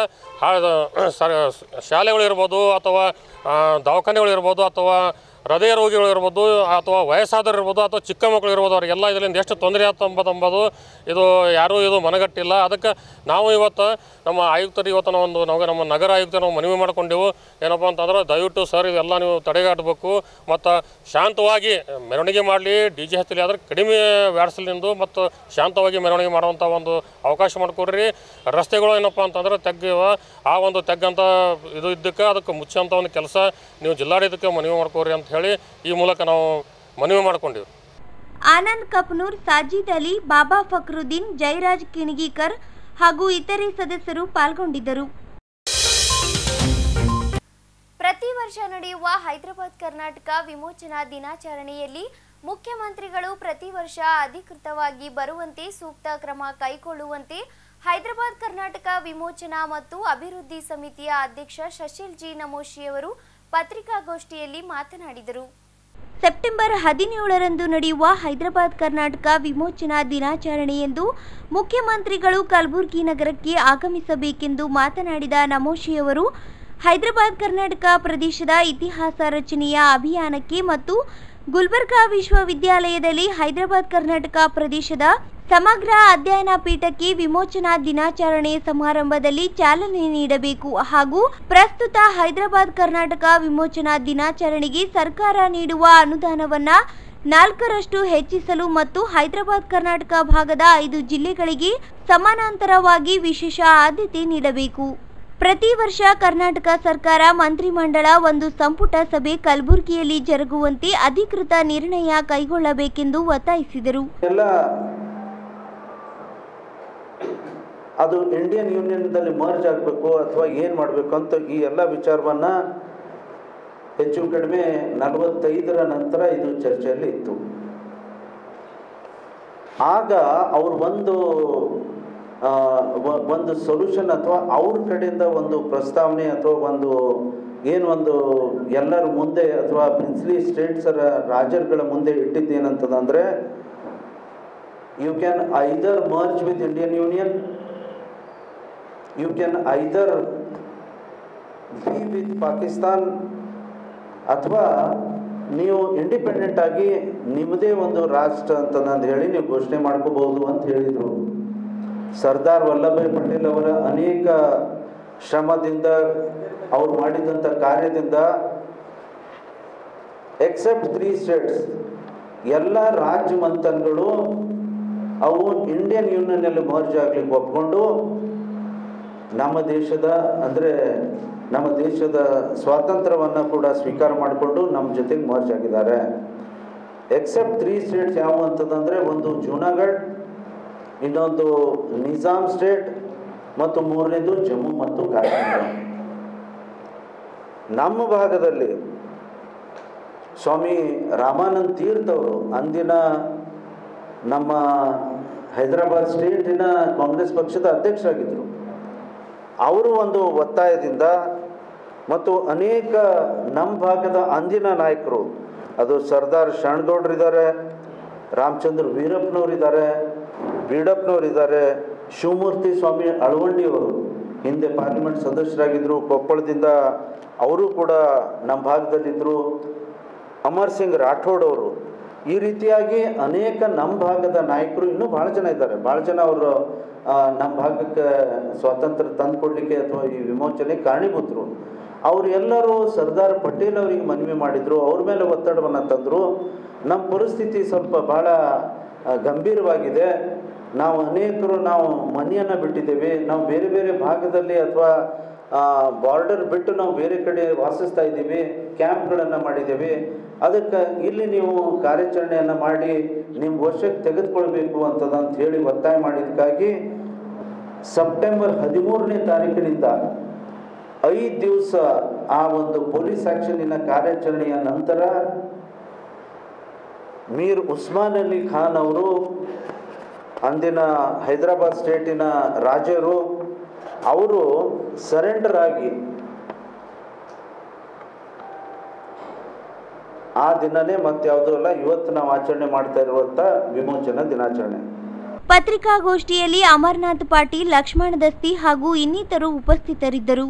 ಹಾ- ಸ- ಶಾಲೆಗಳು ಇರ್ಬೋದು ಅಥವಾ ಆ, ದವಾಖಾನೆಗಳು ಇರ್ಬೋದು ಅಥವಾ ಹೃದಯ ರೋಗಿಗಳು ಇರ್ಬೋದು ಅಥವಾ ವಯಸ್ಸಾದವರು ಇರ್ಬೋದು ಅಥವಾ ಚಿಕ್ಕ ಮಕ್ಕಳು ಇರ್ಬೋದು ಅವರಿಗೆಲ್ಲ ಇದರಿಂದ ಎಷ್ಟು ತೊಂದರೆ ಆಯ್ತು ಅಂಬುದು ಇದು ಯಾರೂ ಇದು ಮನಗಟ್ಟಿಲ್ಲ ಅದಕ್ಕೆ ನಾವು ಇವತ್ತು ನಮ್ಮ ಆಯುಕ್ತರು ಇವತ್ತು ನಾವು ಒಂದು ನಾವು ನಮ್ಮ ನಗರ ಆಯುಕ್ತರು ನಾವು ಮನವಿ ಮಾಡ್ಕೊಂಡೆವು ಏನಪ್ಪ ಅಂತಂದ್ರೆ ದಯವಿಟ್ಟು ಸರ್ ಇದೆಲ್ಲ ನೀವು ತಡೆಗಟ್ಟಬೇಕು ಮತ್ತು ಶಾಂತವಾಗಿ ಮೆರವಣಿಗೆ ಮಾಡಲಿ ಡಿ ಜೆ ಹಚ್ಚಲಿ ಆದರೆ ಕಡಿಮೆ ವ್ಯಾಡ್ಸಲಿಂದು ಮತ್ತು ಶಾಂತವಾಗಿ ಮೆರವಣಿಗೆ ಮಾಡುವಂಥ ಒಂದು ಅವಕಾಶ ಮಾಡಿಕೊಡ್ರಿ ರಸ್ತೆಗಳು ಏನಪ್ಪ ಅಂತಂದ್ರೆ ತೆಗ್ಗಿವ ಆ ಒಂದು ತೆಗ್ಗಂತ ಇದು ಇದ್ದಕ್ಕೆ ಅದಕ್ಕೆ ಮುಚ್ಚಂಥ ಒಂದು ಕೆಲಸ ನೀವು ಜಿಲ್ಲಾಡಳಿತಕ್ಕೆ ಮನವಿ ಮಾಡ್ಕೋರಿ ಅಂತ ಹೇಳಿ ಈ ಮೂಲಕ ನಾವು ಮನವಿ ಮಾಡ್ಕೊಂಡಿವಿ ಆನಂದ್ ಕಪ್ನೂರ್ ಸಾಜಿದ್ ಅಲಿ ಬಾಬಾ ಫಕ್ರುದ್ದೀನ್ ಜಯರಾಜ್ ಕಿಣಗೀಕರ್ ಹಾಗೂ ಇತರೆ ಸದಸ್ಯರು ಪಾಲ್ಗೊಂಡಿದ್ದರು ಪ್ರತಿ ವರ್ಷ ನಡೆಯುವ ಹೈದರಾಬಾದ್ ಕರ್ನಾಟಕ ವಿಮೋಚನಾ ದಿನಾಚರಣೆಯಲ್ಲಿ ಮುಖ್ಯಮಂತ್ರಿಗಳು ಪ್ರತಿ ವರ್ಷ ಅಧಿಕೃತವಾಗಿ ಬರುವಂತೆ ಸೂಕ್ತ ಕ್ರಮ ಕೈಗೊಳ್ಳುವಂತೆ ಹೈದರಾಬಾದ್ ಕರ್ನಾಟಕ ವಿಮೋಚನಾ ಮತ್ತು ಅಭಿವೃದ್ಧಿ ಸಮಿತಿಯ ಅಧ್ಯಕ್ಷ ಶಶಿಲ್ ಜಿ ನಮೋಶಿಯವರು ಪತ್ರಿಕಾಗೋಷ್ಠಿಯಲ್ಲಿ ಮಾತನಾಡಿದರು ಸೆಪ್ಟೆಂಬರ್ ಹದಿನೇಳರಂದು ನಡೆಯುವ ಹೈದರಾಬಾದ್ ಕರ್ನಾಟಕ ವಿಮೋಚನಾ ದಿನಾಚರಣೆಯಂದು ಮುಖ್ಯಮಂತ್ರಿಗಳು ಕಲಬುರಗಿ ನಗರಕ್ಕೆ ಆಗಮಿಸಬೇಕೆಂದು ಮಾತನಾಡಿದ ನಮೋಶಿಯವರು ಹೈದರಾಬಾದ್ ಕರ್ನಾಟಕ ಪ್ರದೇಶದ ಇತಿಹಾಸ ರಚನೆಯ ಅಭಿಯಾನಕ್ಕೆ ಮತ್ತು ಗುಲ್ಬರ್ಗಾ ವಿಶ್ವವಿದ್ಯಾಲಯದಲ್ಲಿ ಹೈದರಾಬಾದ್ ಕರ್ನಾಟಕ ಪ್ರದೇಶದ ಸಮಗ್ರ ಅಧ್ಯಯನ ಪೀಠಕ್ಕೆ ವಿಮೋಚನಾ ದಿನಾಚರಣೆ ಸಮಾರಂಭದಲ್ಲಿ ಚಾಲನೆ ನೀಡಬೇಕು ಹಾಗೂ ಪ್ರಸ್ತುತ ಹೈದರಾಬಾದ್ ಕರ್ನಾಟಕ ವಿಮೋಚನಾ ದಿನಾಚರಣೆಗೆ ಸರ್ಕಾರ ನೀಡುವ ಅನುದಾನವನ್ನ ನಾಲ್ಕರಷ್ಟು ಹೆಚ್ಚಿಸಲು ಮತ್ತು ಹೈದರಾಬಾದ್ ಕರ್ನಾಟಕ ಭಾಗದ ಐದು ಜಿಲ್ಲೆಗಳಿಗೆ ಸಮಾನಾಂತರವಾಗಿ ವಿಶೇಷ ಆದ್ಯತೆ ನೀಡಬೇಕು ಪ್ರತಿ ವರ್ಷ ಕರ್ನಾಟಕ ಸರ್ಕಾರ ಮಂತ್ರಿಮಂಡಲ ಒಂದು ಸಂಪುಟ ಸಭೆ ಕಲಬುರಗಿಯಲ್ಲಿ ಜರುಗುವಂತೆ ಅಧಿಕೃತ ನಿರ್ಣಯ ಕೈಗೊಳ್ಳಬೇಕೆಂದು ಒತ್ತಾಯಿಸಿದರು ಎಲ್ಲ ಅದು ಇಂಡಿಯನ್ ಯೂನಿಯನ್ದಲ್ಲಿ ಮರ್ಜ್ ಆಗಬೇಕು ಅಥವಾ ಏನು ಮಾಡಬೇಕು ಅಂತ ಈ ಎಲ್ಲ ವಿಚಾರವನ್ನ ಹೆಚ್ಚು ಕಡಿಮೆ ನಲವತ್ತೈದರ ನಂತರ ಇದು ಚರ್ಚೆಯಲ್ಲಿ ಇತ್ತು ಆಗ ಅವ್ರು ಒಂದು ಆ, ಒ- ಒಂದು ಸೊಲ್ಯೂಷನ್ ಅಥವಾ ಅವ್ರ ಕಡೆಯಿಂದ ಒಂದು ಪ್ರಸ್ತಾವನೆ ಅಥವಾ ಒಂದು ಏನು ಒಂದು ಎಲ್ಲರ ಮುಂದೆ ಅಥವಾ ಪ್ರಿನ್ಸ್ಲಿ ಸ್ಟೇಟ್ಸರ ರಾಜರುಗಳ ಮುಂದೆ ಇಟ್ಟಿದ್ದೇನಂತಂದ್ರೆ you can either merge with Indian union you can either be with Pakistan ಅಥವಾ ನೀವು ಇಂಡಿಪೆಂಡೆಂಟ್ ಆಗಿ ನಿಮ್ಮದೇ ಒಂದು ರಾಷ್ಟ್ರ ಅಂತಂದು ಹೇಳಿ ನೀವು ಘೋಷಣೆ ಮಾಡ್ಕೋಬಹುದು ಅಂತ ಹೇಳಿದರು ಸರ್ದಾರ್ ವಲ್ಲಭಾಯ್ ಪಟೇಲ್ ಅವರ ಅನೇಕ ಶ್ರಮದಿಂದ ಅವ್ರು ಮಾಡಿದಂಥ ಕಾರ್ಯದಿಂದ ಎಕ್ಸೆಪ್ಟ್ ತ್ರೀ ಸ್ಟೇಟ್ಸ್ ಎಲ್ಲ ರಾಜ್ಯ ಮಂಥನ್ಗಳು ಅವು ಇಂಡಿಯನ್ ಯೂನಿಯನ್ನಲ್ಲಿ ಮರ್ಜ್ ಆಗ್ಲಿಕ್ಕೆ ಒಪ್ಕೊಂಡು ನಮ್ಮ ದೇಶದ ಅಂದರೆ ನಮ್ಮ ದೇಶದ ಸ್ವಾತಂತ್ರ್ಯವನ್ನು ಕೂಡ ಸ್ವೀಕಾರ ಮಾಡಿಕೊಂಡು ನಮ್ಮ ಜೊತೆಗೆ ಮರ್ಜ್ ಆಗಿದ್ದಾರೆ ಎಕ್ಸೆಪ್ಟ್ ತ್ರೀ ಸ್ಟೇಟ್ಸ್ ಯಾವ ಅಂತದಂದರೆ ಒಂದು ಜೂನಾಗಢ್ ಇನ್ನೊಂದು ನಿಜಾಮ್ ಸ್ಟೇಟ್ ಮತ್ತು ಮೂರನೇದು ಜಮ್ಮು ಮತ್ತು ಕಾಶ್ಮೀರ ನಮ್ಮ ಭಾಗದಲ್ಲಿ ಸ್ವಾಮಿ ರಾಮಾನಂದ್ ತೀರ್ಥ್ ಅವರು ಅಂದಿನ ನಮ್ಮ ಹೈದರಾಬಾದ್ ಸ್ಟೇಟಿನ ಕಾಂಗ್ರೆಸ್ ಪಕ್ಷದ ಅಧ್ಯಕ್ಷರಾಗಿದ್ದರು ಅವರು ಒಂದು ಒತ್ತಾಯದಿಂದ ಮತ್ತು ಅನೇಕ ನಮ್ಮ ಭಾಗದ ಅಂದಿನ ನಾಯಕರು ಅದು ಸರ್ದಾರ್ ಶರಣಗೌಡ್ರಿದ್ದಾರೆ ರಾಮಚಂದ್ರ ವೀರಪ್ಪನವರಿದ್ದಾರೆ ಬೀಡಪ್ಪನವರಿದ್ದಾರೆ ಶಿವಮೂರ್ತಿ ಸ್ವಾಮಿ ಅಳವಂಡಿಯವರು ಹಿಂದೆ ಪಾರ್ಲಿಮೆಂಟ್ ಸದಸ್ಯರಾಗಿದ್ದರು ಕೊಪ್ಪಳದಿಂದ ಅವರು ಕೂಡ ನಮ್ಮ ಭಾಗದಲ್ಲಿದ್ದರು ಅಮರ್ ಸಿಂಗ್ ರಾಠೋಡ್ ಅವರು ಈ ರೀತಿಯಾಗಿ ಅನೇಕ ನಮ್ಮ ಭಾಗದ ನಾಯಕರು ಇನ್ನೂ ಭಾಳ ಜನ ಇದ್ದಾರೆ ಭಾಳ ಜನ ಅವರು ಆ, ನಮ್ಮ ಭಾಗಕ್ಕೆ ಸ್ವಾತಂತ್ರ್ಯ ತಂದುಕೊಡ್ಲಿಕ್ಕೆ ಅಥವಾ ಈ ವಿಮೋಚನೆ ಕಾರಣೀಭೂತರು ಅವರೆಲ್ಲರೂ ಸರ್ದಾರ್ ಪಟೇಲ್ ಅವರಿಗೆ ಮನವಿ ಮಾಡಿದರು ಅವ್ರ ಮೇಲೆ ಒತ್ತಡವನ್ನು ತಂದರು ನಮ್ಮ ಪರಿಸ್ಥಿತಿ ಸ್ವಲ್ಪ ಭಾಳ ಆ, ಗಂಭೀರವಾಗಿದೆ ನಾವು ಅನೇಕರು ನಾವು ಮನೆಯನ್ನು ಬಿಟ್ಟಿದ್ದೇವೆ ನಾವು ಬೇರೆ ಬೇರೆ ಭಾಗದಲ್ಲಿ ಅಥವಾ ಬಾರ್ಡರ್ ಬಿಟ್ಟು ನಾವು ಬೇರೆ ಕಡೆ ವಾಸಿಸ್ತಾ ಇದ್ದೀವಿ ಕ್ಯಾಂಪ್ಗಳನ್ನು ಮಾಡಿದ್ದೇವೆ ಅದಕ್ಕೆ ಇಲ್ಲಿ ನೀವು ಕಾರ್ಯಾಚರಣೆಯನ್ನು ಮಾಡಿ ನಿಮ್ಮ ವಶಕ್ಕೆ ತೆಗೆದುಕೊಳ್ಬೇಕು ಅಂತದಂತ ಹೇಳಿ ಒತ್ತಾಯ ಮಾಡಿದ್ದಕ್ಕಾಗಿ ಸೆಪ್ಟೆಂಬರ್ ಹದಿಮೂರನೇ ತಾರೀಕಿನಿಂದ ಐದು ದಿವಸ ಆ ಒಂದು ಪೊಲೀಸ್ ಆಕ್ಷನ್ನಿನ ಕಾರ್ಯಾಚರಣೆಯ ನಂತರ ಮೀರ್ ಉಸ್ಮಾನ್ ಅಲಿ ಖಾನ್ ಅವರು ಅಂದಿನ ಹೈದರಾಬಾದ್ ಸ್ಟೇಟಿನ ರಾಜರು ಅವರು ಸರೆಂಡರ್ ಆಗಿ ಆ ದಿನನೇ ಮತ್ಯಾವುದೂ ಅಲ್ಲ ಇವತ್ತು ನಾವು ಆಚರಣೆ ಮಾಡ್ತಾ ಇರುವಂಥ ವಿಮೋಚನಾ ದಿನಾಚರಣೆ ಪತ್ರಿಕಾಗೋಷ್ಠಿಯಲ್ಲಿ ಅಮರ್ನಾಥ್ ಪಾಟೀಲ್ ಲಕ್ಷ್ಮಣ ದಸ್ತಿ ಹಾಗೂ ಇನ್ನಿತರು ಉಪಸ್ಥಿತರಿದ್ದರು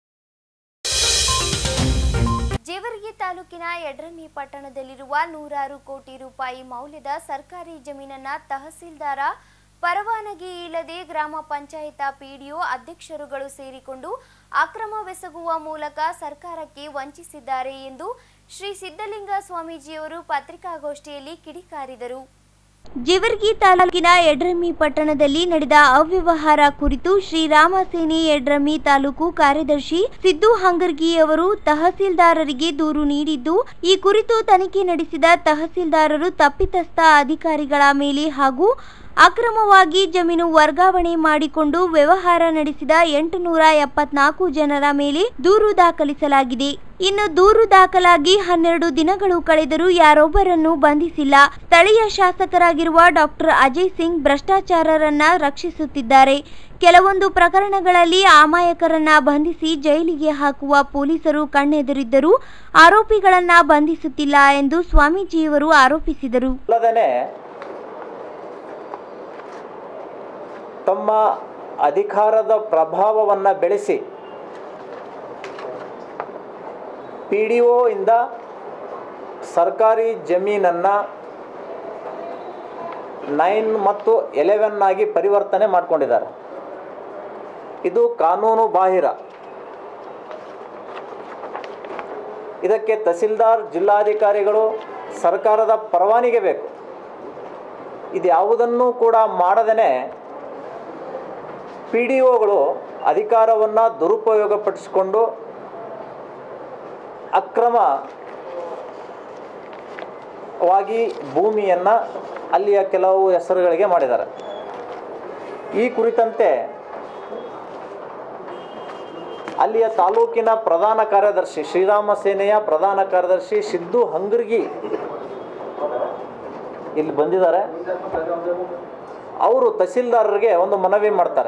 ಜೇವರ್ಗಿ ತಾಲೂಕಿನ ಯಡ್ರಮಿ ಪಟ್ಟಣದಲ್ಲಿರುವ ನೂರಾರು ಕೋಟಿ ರೂಪಾಯಿ ಮೌಲ್ಯದ ಸರ್ಕಾರಿ ಜಮೀನನ್ನ ತಹಸೀಲ್ದಾರ ಪರವಾನಗಿ ಇಲ್ಲದೆ ಗ್ರಾಮ ಪಂಚಾಯತ ಪಿಡಿಒ ಅಧ್ಯಕ್ಷರುಗಳು ಸೇರಿಕೊಂಡು ಅಕ್ರಮವೆಸಗುವ ಮೂಲಕ ಸರ್ಕಾರಕ್ಕೆ ವಂಚಿಸಿದ್ದಾರೆ ಎಂದು ಶ್ರೀ ಸಿದ್ದಲಿಂಗ ಸ್ವಾಮೀಜಿಯವರು ಪತ್ರಿಕಾಗೋಷ್ಠಿಯಲ್ಲಿ ಕಿಡಿಕಾರಿದರು ಜೇವರ್ಗಿ ತಾಲೂಕಿನ ಯಡ್ರಮಿ ಪಟ್ಟಣದಲ್ಲಿ ನಡೆದ ಅವ್ಯವಹಾರ ಕುರಿತು ಶ್ರೀರಾಮ ಸೇನೆ ಯಡ್ರಮಿ ತಾಲೂಕು ಕಾರ್ಯದರ್ಶಿ ಸಿದ್ದು ಹಂಗರ್ಗಿಯವರು ತಹಸೀಲ್ದಾರರಿಗೆ ದೂರು ನೀಡಿದ್ದು ಈ ಕುರಿತು ತನಿಖೆ ನಡೆಸಿದ ತಹಸೀಲ್ದಾರರು ತಪ್ಪಿತಸ್ಥ ಅಧಿಕಾರಿಗಳ ಮೇಲೆ ಹಾಗೂ ಅಕ್ರಮವಾಗಿ ಜಮೀನು ವರ್ಗಾವಣೆ ಮಾಡಿಕೊಂಡು ವ್ಯವಹಾರ ನಡೆಸಿದ ಎಂಟುನೂರ ಎಪ್ಪತ್ನಾಲ್ಕು ಜನರ ಮೇಲೆ ದೂರು ದಾಖಲಿಸಲಾಗಿದೆ ಇನ್ನು ದೂರು ದಾಖಲಾಗಿ ಹನ್ನೆರಡು ದಿನಗಳು ಕಳೆದರೂ ಯಾರೊಬ್ಬರನ್ನು ಬಂಧಿಸಿಲ್ಲ ಸ್ಥಳೀಯ ಶಾಸಕರಾಗಿರುವ ಡಾಕ್ಟರ್ ಅಜಯ್ ಸಿಂಗ್ ಭ್ರಷ್ಟಾಚಾರರನ್ನ ರಕ್ಷಿಸುತ್ತಿದ್ದಾರೆ ಕೆಲವೊಂದು ಪ್ರಕರಣಗಳಲ್ಲಿ ಅಮಾಯಕರನ್ನ ಬಂಧಿಸಿ ಜೈಲಿಗೆ ಹಾಕುವ ಪೊಲೀಸರು ಕಣ್ಣೆದುರಿದ್ದರೂ ಆರೋಪಿಗಳನ್ನ ಬಂಧಿಸುತ್ತಿಲ್ಲ ಎಂದು ಸ್ವಾಮೀಜಿಯವರು ಆರೋಪಿಸಿದರು ಅಲ್ಲದೇ ತಮ್ಮ ಅಧಿಕಾರದ ಪ್ರಭಾವವನ್ನು ಬೆಳೆಸಿ ಪಿ ಡಿ ಇಂದ ಸರ್ಕಾರಿ ಜಮೀನನ್ನು ನೈನ್ ಮತ್ತು ಎಲೆವೆನ್ ಆಗಿ ಪರಿವರ್ತನೆ ಮಾಡಿಕೊಂಡಿದ್ದಾರೆ ಇದು ಕಾನೂನು ಬಾಹಿರ ಇದಕ್ಕೆ ತಹಸೀಲ್ದಾರ್ ಜಿಲ್ಲಾಧಿಕಾರಿಗಳು ಸರ್ಕಾರದ ಪರವಾನಿಗೆ ಬೇಕು ಇದು ಯಾವುದನ್ನೂ ಕೂಡ ಮಾಡದೇ ಪಿ ಡಿ ಒಗಳು ಅಧಿಕಾರವನ್ನು ದುರುಪಯೋಗಪಡಿಸಿಕೊಂಡು ಅಕ್ರಮವಾಗಿ ಭೂಮಿಯನ್ನು ಅಲ್ಲಿಯ ಕೆಲವು ಹೆಸರುಗಳಿಗೆ ಮಾಡಿದ್ದಾರೆ ಈ ಕುರಿತಂತೆ ಅಲ್ಲಿಯ ತಾಲೂಕಿನ ಪ್ರಧಾನ ಕಾರ್ಯದರ್ಶಿ ಶ್ರೀರಾಮ ಸೇನೆಯ ಪ್ರಧಾನ ಕಾರ್ಯದರ್ಶಿ ಸಿದ್ದು ಹಂಗರ್ಗಿ ಇಲ್ಲಿ ಬಂದಿದ್ದಾರೆ ಅವರು ತಹಸೀಲ್ದಾರರಿಗೆ ಒಂದು ಮನವಿ ಮಾಡ್ತಾರೆ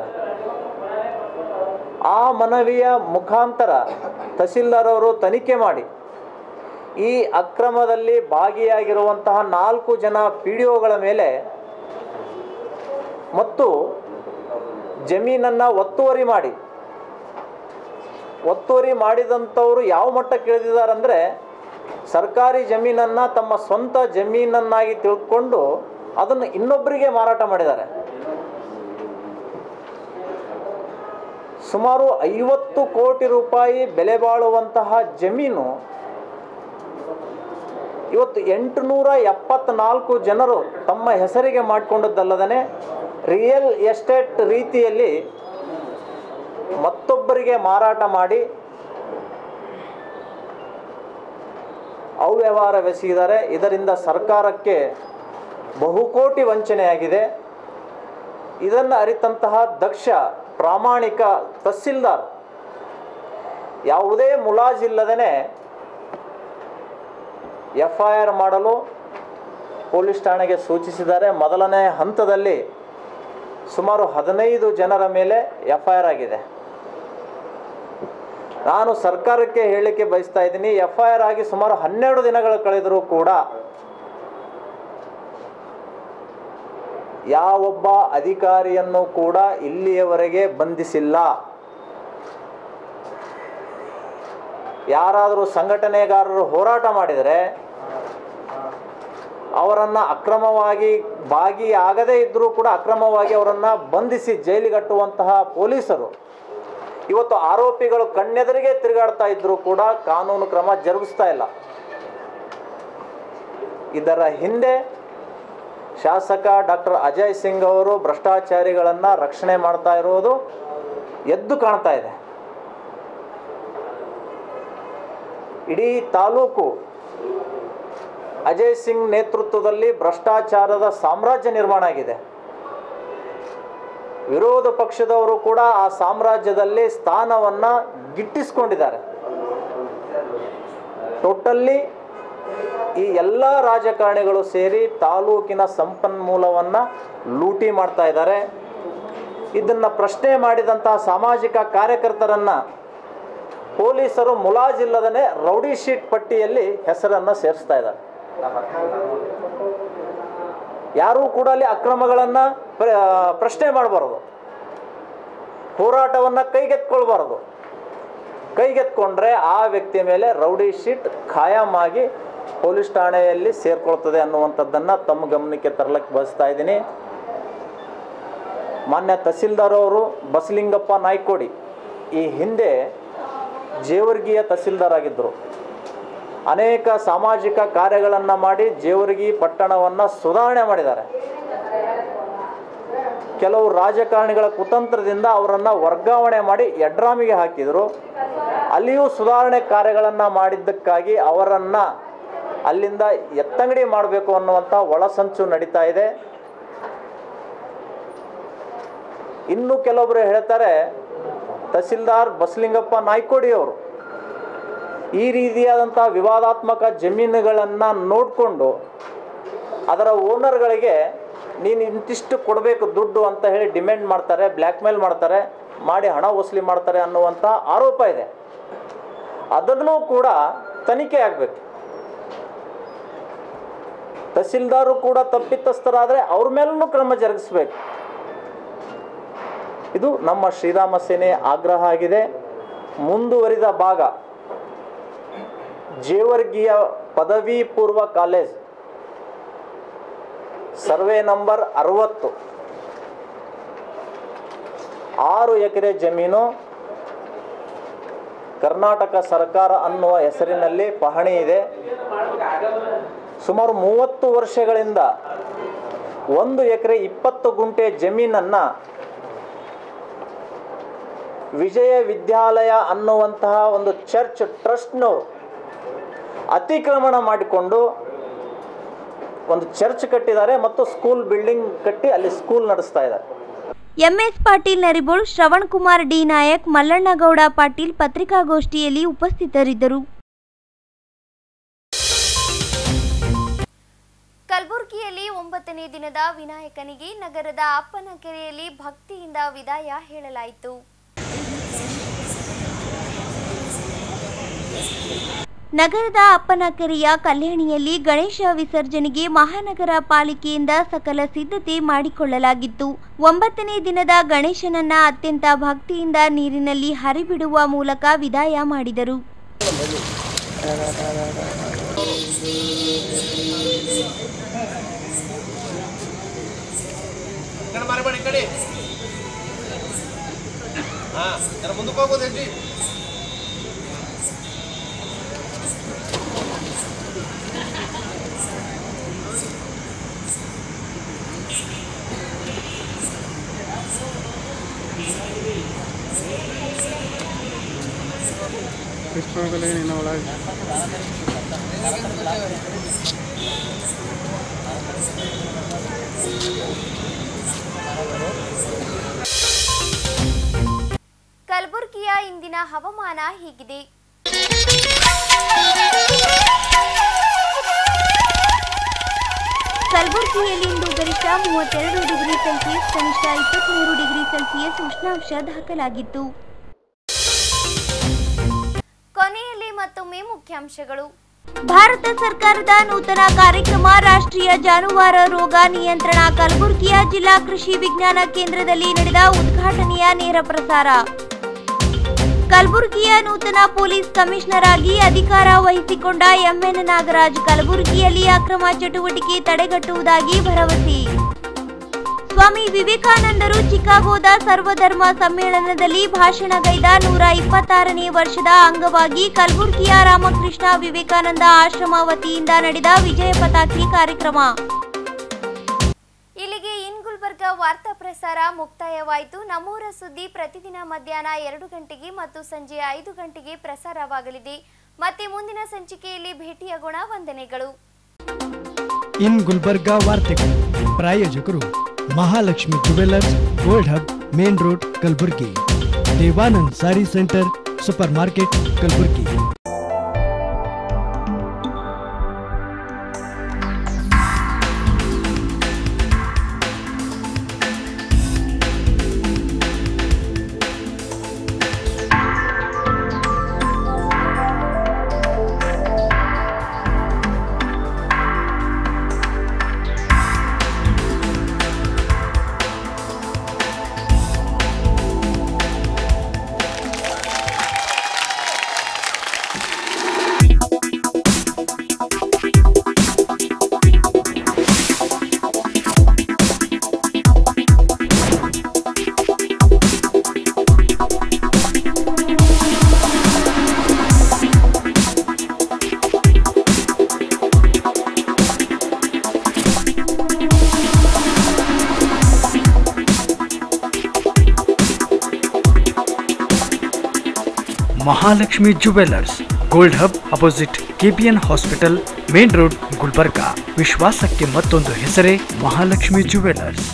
ಆ ಮನವಿಯ ಮುಖಾಂತರ ತಹಸೀಲ್ದಾರ್ ಅವರು ತನಿಖೆ ಮಾಡಿ ಈ ಅಕ್ರಮದಲ್ಲಿ ಭಾಗಿಯಾಗಿರುವಂತಹ ನಾಲ್ಕು ಜನ ಪಿ ಡಿ ಒಗಳ ಮೇಲೆ ಮತ್ತು ಜಮೀನನ್ನು ಒತ್ತುವರಿ ಮಾಡಿ ಒತ್ತುವರಿ ಮಾಡಿದಂಥವರು ಯಾವ ಮಟ್ಟಕ್ಕೆ ಇಳಿದಿದ್ದಾರೆ ಅಂದರೆ ಸರ್ಕಾರಿ ಜಮೀನನ್ನು ತಮ್ಮ ಸ್ವಂತ ಜಮೀನನ್ನಾಗಿ ತಿಳ್ಕೊಂಡು ಅದನ್ನು ಇನ್ನೊಬ್ಬರಿಗೆ ಮಾರಾಟ ಮಾಡಿದ್ದಾರೆ ಸುಮಾರು ಐವತ್ತು ಕೋಟಿ ರೂಪಾಯಿ ಬೆಲೆ ಬಾಳುವಂತಹ ಜಮೀನು ಇವತ್ತು ಎಂಟುನೂರ ಎಪ್ಪತ್ನಾಲ್ಕು ಜನರು ತಮ್ಮ ಹೆಸರಿಗೆ ಮಾಡಿಕೊಂಡದ್ದಲ್ಲದೇ ರಿಯಲ್ ಎಸ್ಟೇಟ್ ರೀತಿಯಲ್ಲಿ ಮತ್ತೊಬ್ಬರಿಗೆ ಮಾರಾಟ ಮಾಡಿ ಅವ್ಯವಹಾರವೆಸಗಿದ್ದಾರೆ ಇದರಿಂದ ಸರ್ಕಾರಕ್ಕೆ ಬಹುಕೋಟಿ ವಂಚನೆಯಾಗಿದೆ ಇದನ್ನು ಅರಿತಂತಹ ದಕ್ಷ ಪ್ರಾಮಾಣಿಕ ತಹಸೀಲ್ದಾರ್ ಯಾವುದೇ ಮುಲಾಜಿಲ್ಲದೇ ಎಫ್ ಐ ಆರ್ ಮಾಡಲು ಪೊಲೀಸ್ ಠಾಣೆಗೆ ಸೂಚಿಸಿದ್ದಾರೆ ಮೊದಲನೇ ಹಂತದಲ್ಲಿ ಸುಮಾರು ಹದಿನೈದು ಜನರ ಮೇಲೆ ಎಫ್ ಐ ಆರ್ ಆಗಿದೆ ನಾನು ಸರ್ಕಾರಕ್ಕೆ ಹೇಳಲಿಕ್ಕೆ ಬಯಸ್ತಾ ಇದ್ದೀನಿ ಎಫ್ ಐ ಆರ್ ಆಗಿ ಸುಮಾರು ಹನ್ನೆರಡು ದಿನಗಳು ಕಳೆದರೂ ಕೂಡ ಯಾವೊಬ್ಬ ಅಧಿಕಾರಿಯನ್ನು ಕೂಡ ಇಲ್ಲಿಯವರೆಗೆ ಬಂಧಿಸಿಲ್ಲ ಯಾರಾದರೂ ಸಂಘಟನೆಗಾರರು ಹೋರಾಟ ಮಾಡಿದರೆ ಅವರನ್ನು ಅಕ್ರಮವಾಗಿ ಭಾಗಿಯಾಗದೇ ಇದ್ದರೂ ಕೂಡ ಅಕ್ರಮವಾಗಿ ಅವರನ್ನು ಬಂಧಿಸಿ ಜೈಲಿಗಟ್ಟುವಂತಹ ಪೊಲೀಸರು ಇವತ್ತು ಆರೋಪಿಗಳು ಕಣ್ಣೆದುರಿಗೆ ತಿರುಗಾಡ್ತಾ ಇದ್ದರೂ ಕೂಡ ಕಾನೂನು ಕ್ರಮ ಜರುಗಿಸ್ತಾ ಇಲ್ಲ ಇದರ ಹಿಂದೆ ಶಾಸಕ ಡಾಕ್ಟರ್ ಅಜಯ್ ಸಿಂಗ್ ಅವರು ಭ್ರಷ್ಟಾಚಾರಿಗಳನ್ನು ರಕ್ಷಣೆ ಮಾಡ್ತಾ ಇರೋದು ಎದ್ದು ಕಾಣ್ತಾ ಇದೆ ಇಡೀ ತಾಲೂಕು ಅಜಯ್ ಸಿಂಗ್ ನೇತೃತ್ವದಲ್ಲಿ ಭ್ರಷ್ಟಾಚಾರದ ಸಾಮ್ರಾಜ್ಯ ನಿರ್ಮಾಣ ಆಗಿದೆ ವಿರೋಧ ಪಕ್ಷದವರು ಕೂಡ ಆ ಸಾಮ್ರಾಜ್ಯದಲ್ಲಿ ಸ್ಥಾನವನ್ನು ಗಿಟ್ಟಿಸ್ಕೊಂಡಿದ್ದಾರೆ ಟೋಟಲ್ಲಿ ಈ ಎಲ್ಲ ರಾಜಕಾರಣಿಗಳು ಸೇರಿ ತಾಲೂಕಿನ ಸಂಪನ್ಮೂಲವನ್ನು ಲೂಟಿ ಮಾಡ್ತಾ ಇದ್ದಾರೆ ಇದನ್ನು ಪ್ರಶ್ನೆ ಮಾಡಿದಂತಹ ಸಾಮಾಜಿಕ ಕಾರ್ಯಕರ್ತರನ್ನು ಪೊಲೀಸರು ಮುಲಾಜಿಲ್ಲದೇ ರೌಡಿ ಶೀಟ್ ಪಟ್ಟಿಯಲ್ಲಿ ಹೆಸರನ್ನು ಸೇರಿಸ್ತಾ ಇದ್ದಾರೆ ಯಾರೂ ಕೂಡ ಅಲ್ಲಿ ಅಕ್ರಮಗಳನ್ನು ಪ್ರಶ್ನೆ ಮಾಡಬಾರ್ದು ಹೋರಾಟವನ್ನು ಕೈಗೆತ್ಕೊಳ್ಬಾರ್ದು ಕೈಗೆತ್ಕೊಂಡ್ರೆ ಆ ವ್ಯಕ್ತಿಯ ಮೇಲೆ ರೌಡಿ ಶೀಟ್ ಖಾಯಂ ಆಗಿ ಪೊಲೀಸ್ ಠಾಣೆಯಲ್ಲಿ ಸೇರ್ಕೊಳ್ತದೆ ಅನ್ನುವಂಥದ್ದನ್ನು ತಮ್ಮ ಗಮನಕ್ಕೆ ತರಲಿಕ್ಕೆ ಬಯಸ್ತಾ ಇದ್ದೀನಿ ಮಾನ್ಯ ತಹಸೀಲ್ದಾರ್ ಅವರು ಬಸಲಿಂಗಪ್ಪ ನಾಯ್ಕೋಡಿ ಈ ಹಿಂದೆ ಜೇವರ್ಗಿಯ ತಹಸೀಲ್ದಾರ್ ಆಗಿದ್ದರು ಅನೇಕ ಸಾಮಾಜಿಕ ಕಾರ್ಯಗಳನ್ನು ಮಾಡಿ ಜೇವರ್ಗಿ ಪಟ್ಟಣವನ್ನು ಸುಧಾರಣೆ ಮಾಡಿದ್ದಾರೆ ಕೆಲವು ರಾಜಕಾರಣಿಗಳ ಕುತಂತ್ರದಿಂದ ಅವರನ್ನು ವರ್ಗಾವಣೆ ಮಾಡಿ ಯಡ್ರಾಮಿಗೆ ಹಾಕಿದರು ಅಲ್ಲಿಯೂ ಸುಧಾರಣೆ ಕಾರ್ಯಗಳನ್ನು ಮಾಡಿದ್ದಕ್ಕಾಗಿ ಅವರನ್ನು ಅಲ್ಲಿಂದ ಎತ್ತಂಗಡಿ ಮಾಡಬೇಕು ಅನ್ನುವಂಥ ಒಳಸಂಚು ನಡೀತಾ ಇದೆ ಇನ್ನು ಕೆಲವೊಬ್ಬರು ಹೇಳ್ತಾರೆ ತಹಸೀಲ್ದಾರ್ ಬಸಲಿಂಗಪ್ಪ ನಾಯ್ಕೋಡಿ ಅವರು ಈ ರೀತಿಯಾದಂಥ ವಿವಾದಾತ್ಮಕ ಜಮೀನುಗಳನ್ನು ನೋಡಿಕೊಂಡು ಅದರ ಓನರ್ಗಳಿಗೆ ನೀನು ಇಂತಿಷ್ಟು ಕೊಡಬೇಕು ದುಡ್ಡು ಅಂತ ಹೇಳಿ ಡಿಮ್ಯಾಂಡ್ ಮಾಡ್ತಾರೆ ಬ್ಲ್ಯಾಕ್ ಮೇಲ್ ಮಾಡ್ತಾರೆ ಮಾಡಿ ಹಣ ವಸೂಲಿ ಮಾಡ್ತಾರೆ ಅನ್ನುವಂಥ ಆರೋಪ ಇದೆ ಅದನ್ನು ಕೂಡ ತನಿಖೆ ಆಗಬೇಕು ತಹಸೀಲ್ದಾರು ಕೂಡ ತಪ್ಪಿತಸ್ಥರಾದರೆ ಅವ್ರ ಮೇಲೂ ಕ್ರಮ ಜರುಗಿಸ್ಬೇಕು ಇದು ನಮ್ಮ ಶ್ರೀರಾಮ ಸೇನೆ ಆಗ್ರಹ ಆಗಿದೆ ಮುಂದುವರಿದ ಭಾಗ ಜೇವರ್ಗಿಯ ಪದವಿ ಪೂರ್ವ ಕಾಲೇಜ್ ಸರ್ವೆ ನಂಬರ್ ಅರವತ್ತು ಆರು ಎಕರೆ ಜಮೀನು ಕರ್ನಾಟಕ ಸರ್ಕಾರ ಅನ್ನುವ ಹೆಸರಿನಲ್ಲಿ ಪಹಣಿ ಇದೆ ಸುಮಾರು ಮೂವತ್ತು ವರ್ಷಗಳಿಂದ ಒಂದು ಎಕರೆ ಇಪ್ಪತ್ತು ಗುಂಟೆ ಜಮೀನನ್ನು ವಿಜಯ ವಿದ್ಯಾಲಯ ಅನ್ನುವಂತಹ ಒಂದು ಚರ್ಚ್ ಟ್ರಸ್ಟ್ನವರು ಅತಿಕ್ರಮಣ ಮಾಡಿಕೊಂಡು ಒಂದು ಚರ್ಚ್ ಕಟ್ಟಿದ್ದಾರೆ ಮತ್ತು ಸ್ಕೂಲ್ ಬಿಲ್ಡಿಂಗ್ ಕಟ್ಟಿ ಅಲ್ಲಿ ಸ್ಕೂಲ್ ನಡೆಸ್ತಾ ಇದ್ದಾರೆ ಎಂಎಸ್ ಪಾಟೀಲ್ ನರಿಬೋಳ್ ಶ್ರವಣ್ ಕುಮಾರ್ ಡಿ ನಾಯಕ್ ಮಲ್ಲಣ್ಣಗೌಡ ಪಾಟೀಲ್ ಪತ್ರಿಕಾಗೋಷ್ಠಿಯಲ್ಲಿ ಉಪಸ್ಥಿತರಿದ್ದರು ಕಲಬುರಗಿಯಲ್ಲಿ ಒಂಬತ್ತನೇ ದಿನದ ವಿನಾಯಕನಿಗೆ ನಗರದ ಅಪ್ಪನ ಕೆರೆಯಲ್ಲಿ ಭಕ್ತಿಯಿಂದ ವಿದಾಯ ಹೇಳಲಾಯಿತು ನಗರದ ಅಪ್ಪನಕೆರೆಯ ಕಲ್ಯಾಣಿಯಲ್ಲಿ ಗಣೇಶ ವಿಸರ್ಜನೆಗೆ ಮಹಾನಗರ ಪಾಲಿಕೆಯಿಂದ ಸಕಲ ಸಿದ್ಧತೆ ಮಾಡಿಕೊಳ್ಳಲಾಗಿತ್ತು ಒಂಬತ್ತನೇ ದಿನದ ಗಣೇಶನನ್ನ ಅತ್ಯಂತ ಭಕ್ತಿಯಿಂದ ನೀರಿನಲ್ಲಿ ಹರಿಬಿಡುವ ಮೂಲಕ ವಿದಾಯ ಮಾಡಿದರು ಮಾರಬೇಡಿ ಕಡೆ ಹಾ ಜರ ಮುಂದಕ್ಕೆ ಹೋಗೋದು ಹೆಜ್ಜಿ ಕೃಷ್ಣ ಒಳಗೆ ಕಲಬುರಗಿಯ ಇಂದಿನ ಹವಾಮಾನ ಹೀಗಿದೆ ಕಲಬುರಗಿಯಲ್ಲಿಂದು ಗರಿಷ್ಠ ಮೂವತ್ತೆರಡು ಡಿಗ್ರಿ ಸೆಲ್ಸಿಯಸ್ ಕನಿಷ್ಠ ಇಪ್ಪತ್ಮೂರು ಡಿಗ್ರಿ ಸೆಲ್ಸಿಯಸ್ ಉಷ್ಣಾಂಶ ದಾಖಲಾಗಿತ್ತು ಕೊನೆಯಲ್ಲಿ ಮತ್ತೊಮ್ಮೆ ಮುಖ್ಯಾಂಶಗಳು ಭಾರತ ಸರ್ಕಾರದ ನೂತನ ಕಾರ್ಯಕ್ರಮ ರಾಷ್ಟ್ರೀಯ ಜಾನುವಾರು ರೋಗ ನಿಯಂತ್ರಣ ಕಲಬುರಗಿಯ ಜಿಲ್ಲಾ ಕೃಷಿ ವಿಜ್ಞಾನ ಕೇಂದ್ರದಲ್ಲಿ ನಡೆದ ಉದ್ಘಾಟನೆಯ ನೇರ ಪ್ರಸಾರ ಕಲಬುರಗಿಯ ನೂತನ ಪೊಲೀಸ್ ಕಮಿಷನರ್ ಆಗಿ ಅಧಿಕಾರ ವಹಿಸಿಕೊಂಡ ಎಂಎನ್ ನಾಗರಾಜ್ ಕಲಬುರಗಿಯಲ್ಲಿ ಅಕ್ರಮ ಚಟುವಟಿಕೆ ತಡೆಗಟ್ಟುವುದಾಗಿ ಭರವಸೆ ಸ್ವಾಮಿ ವಿವೇಕಾನಂದರು ಚಿಕಾಗೋದ ಸರ್ವಧರ್ಮ ಸಮ್ಮೇಳನದಲ್ಲಿ ಭಾಷಣಗೈದ ನೂರ ಇಪ್ಪತ್ತಾರನೇ ವರ್ಷದ ಅಂಗವಾಗಿ ಕಲಬುರಗಿಯ ರಾಮಕೃಷ್ಣ ವಿವೇಕಾನಂದ ಆಶ್ರಮ ವತಿಯಿಂದ ನಡೆದ ವಿಜಯ ಪತಾಕಿ ಕಾರ್ಯಕ್ರಮ ಇಲ್ಲಿಗೆ ಇನ್ ಗುಲ್ಬರ್ಗ ವಾರ್ತಾ ಪ್ರಸಾರ ಮುಕ್ತಾಯವಾಯಿತು ನಮ್ಮೂರ ಸುದ್ದಿ ಪ್ರತಿದಿನ ಮಧ್ಯಾಹ್ನ ಎರಡು ಗಂಟೆಗೆ ಮತ್ತು ಸಂಜೆ ಐದು ಗಂಟೆಗೆ ಪ್ರಸಾರವಾಗಲಿದೆ ಮತ್ತೆ ಮುಂದಿನ ಸಂಚಿಕೆಯಲ್ಲಿ ಭೇಟಿಯಾಗೋಣ ವಂದನೆಗಳು ಇನ್ ಗುಲ್ಬರ್ಗಾ ವಾರ್ತೆಗಳು ಪ್ರಾಯೋಜಕರು Mahalakshmi jewellers gold hub main road Kalaburagi Devanand sari centre supermarket Kalaburagi Mahalakshmi jewellers gold hub opposite KPN hospital main road Gulbarga ವಿಶ್ವಾಸಕ್ಕೆ ಮತ್ತೊಂದು ಹೆಸರೇ Mahalakshmi jewellers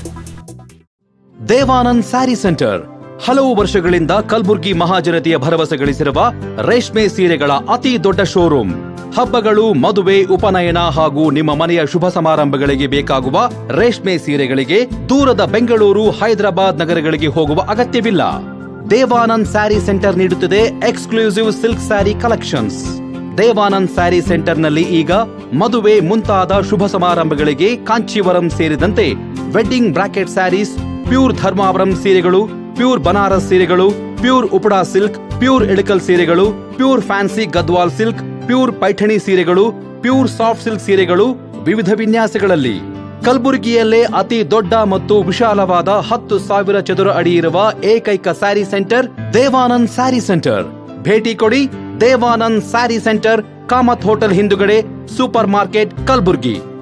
Devanand sari centre ಹಲವು ವರ್ಷಗಳಿಂದ ಕಲ್ಬುರ್ಗಿ ಮಹಾಜನತೆಯ ಭರವಸೆ ಗಳಿಸಿರುವ ರೇಷ್ಮೆ ಸೀರೆಗಳ ಅತಿ ದೊಡ್ಡ ಶೋರೂಮ್ ಹಬ್ಬಗಳು ಮದುವೆ ಉಪನಯನ ಹಾಗೂ ನಿಮ್ಮ ಮನೆಯ ಶುಭ ಸಮಾರಂಭಗಳಿಗೆ ಬೇಕಾಗುವ ರೇಷ್ಮೆ ಸೀರೆಗಳಿಗೆ ದೂರದ ಬೆಂಗಳೂರು ಹೈದರಾಬಾದ್ ನಗರಗಳಿಗೆ ಹೋಗುವ ಅಗತ್ಯವಿಲ್ಲ ದೇವಾನಂದ್ ಸ್ಯಾರಿ ಸೆಂಟರ್ ನೀಡುತ್ತಿದೆ exclusive silk sari collections Devanand sari ಸೆಂಟರ್ನಲ್ಲಿ ಈಗ ಮದುವೆ ಮುಂತಾದ ಶುಭ ಸಮಾರಂಭಗಳಿಗೆ ಕಾಂಚೀವರಂ ಸೇರಿದಂತೆ wedding brocade sarees pure Dharmavaram ಸೀರೆಗಳು ಪ್ಯೂರ್ ಬನಾರಸ್ ಸೀರೆಗಳು pure Uppada silk pure Ilkal ಸೀರೆಗಳು pure fancy Gadwal silk pure Paithani ಸೀರೆಗಳು ಪ್ಯೂರ್ ಸಾಫ್ಟ್ ಸಿಲ್ಕ್ ಸೀರೆಗಳು ವಿವಿಧ ವಿನ್ಯಾಸಗಳಲ್ಲಿ ಕಲಬುರಗಿಯಲ್ಲೇ ಅತಿ ದೊಡ್ಡ ಮತ್ತು ವಿಶಾಲವಾದ ಹತ್ತು ಸಾವಿರ ಚದುರ ಅಡಿ ಇರುವ ಏಕೈಕ sari centre Devanand sari centre ಭೇಟಿ ಕೊಡಿ Devanand sari centre Kamat hotel ಹಿಂದುಗಡೆ ಸೂಪರ್ ಮಾರ್ಕೆಟ್ ಕಲಬುರ್ಗಿ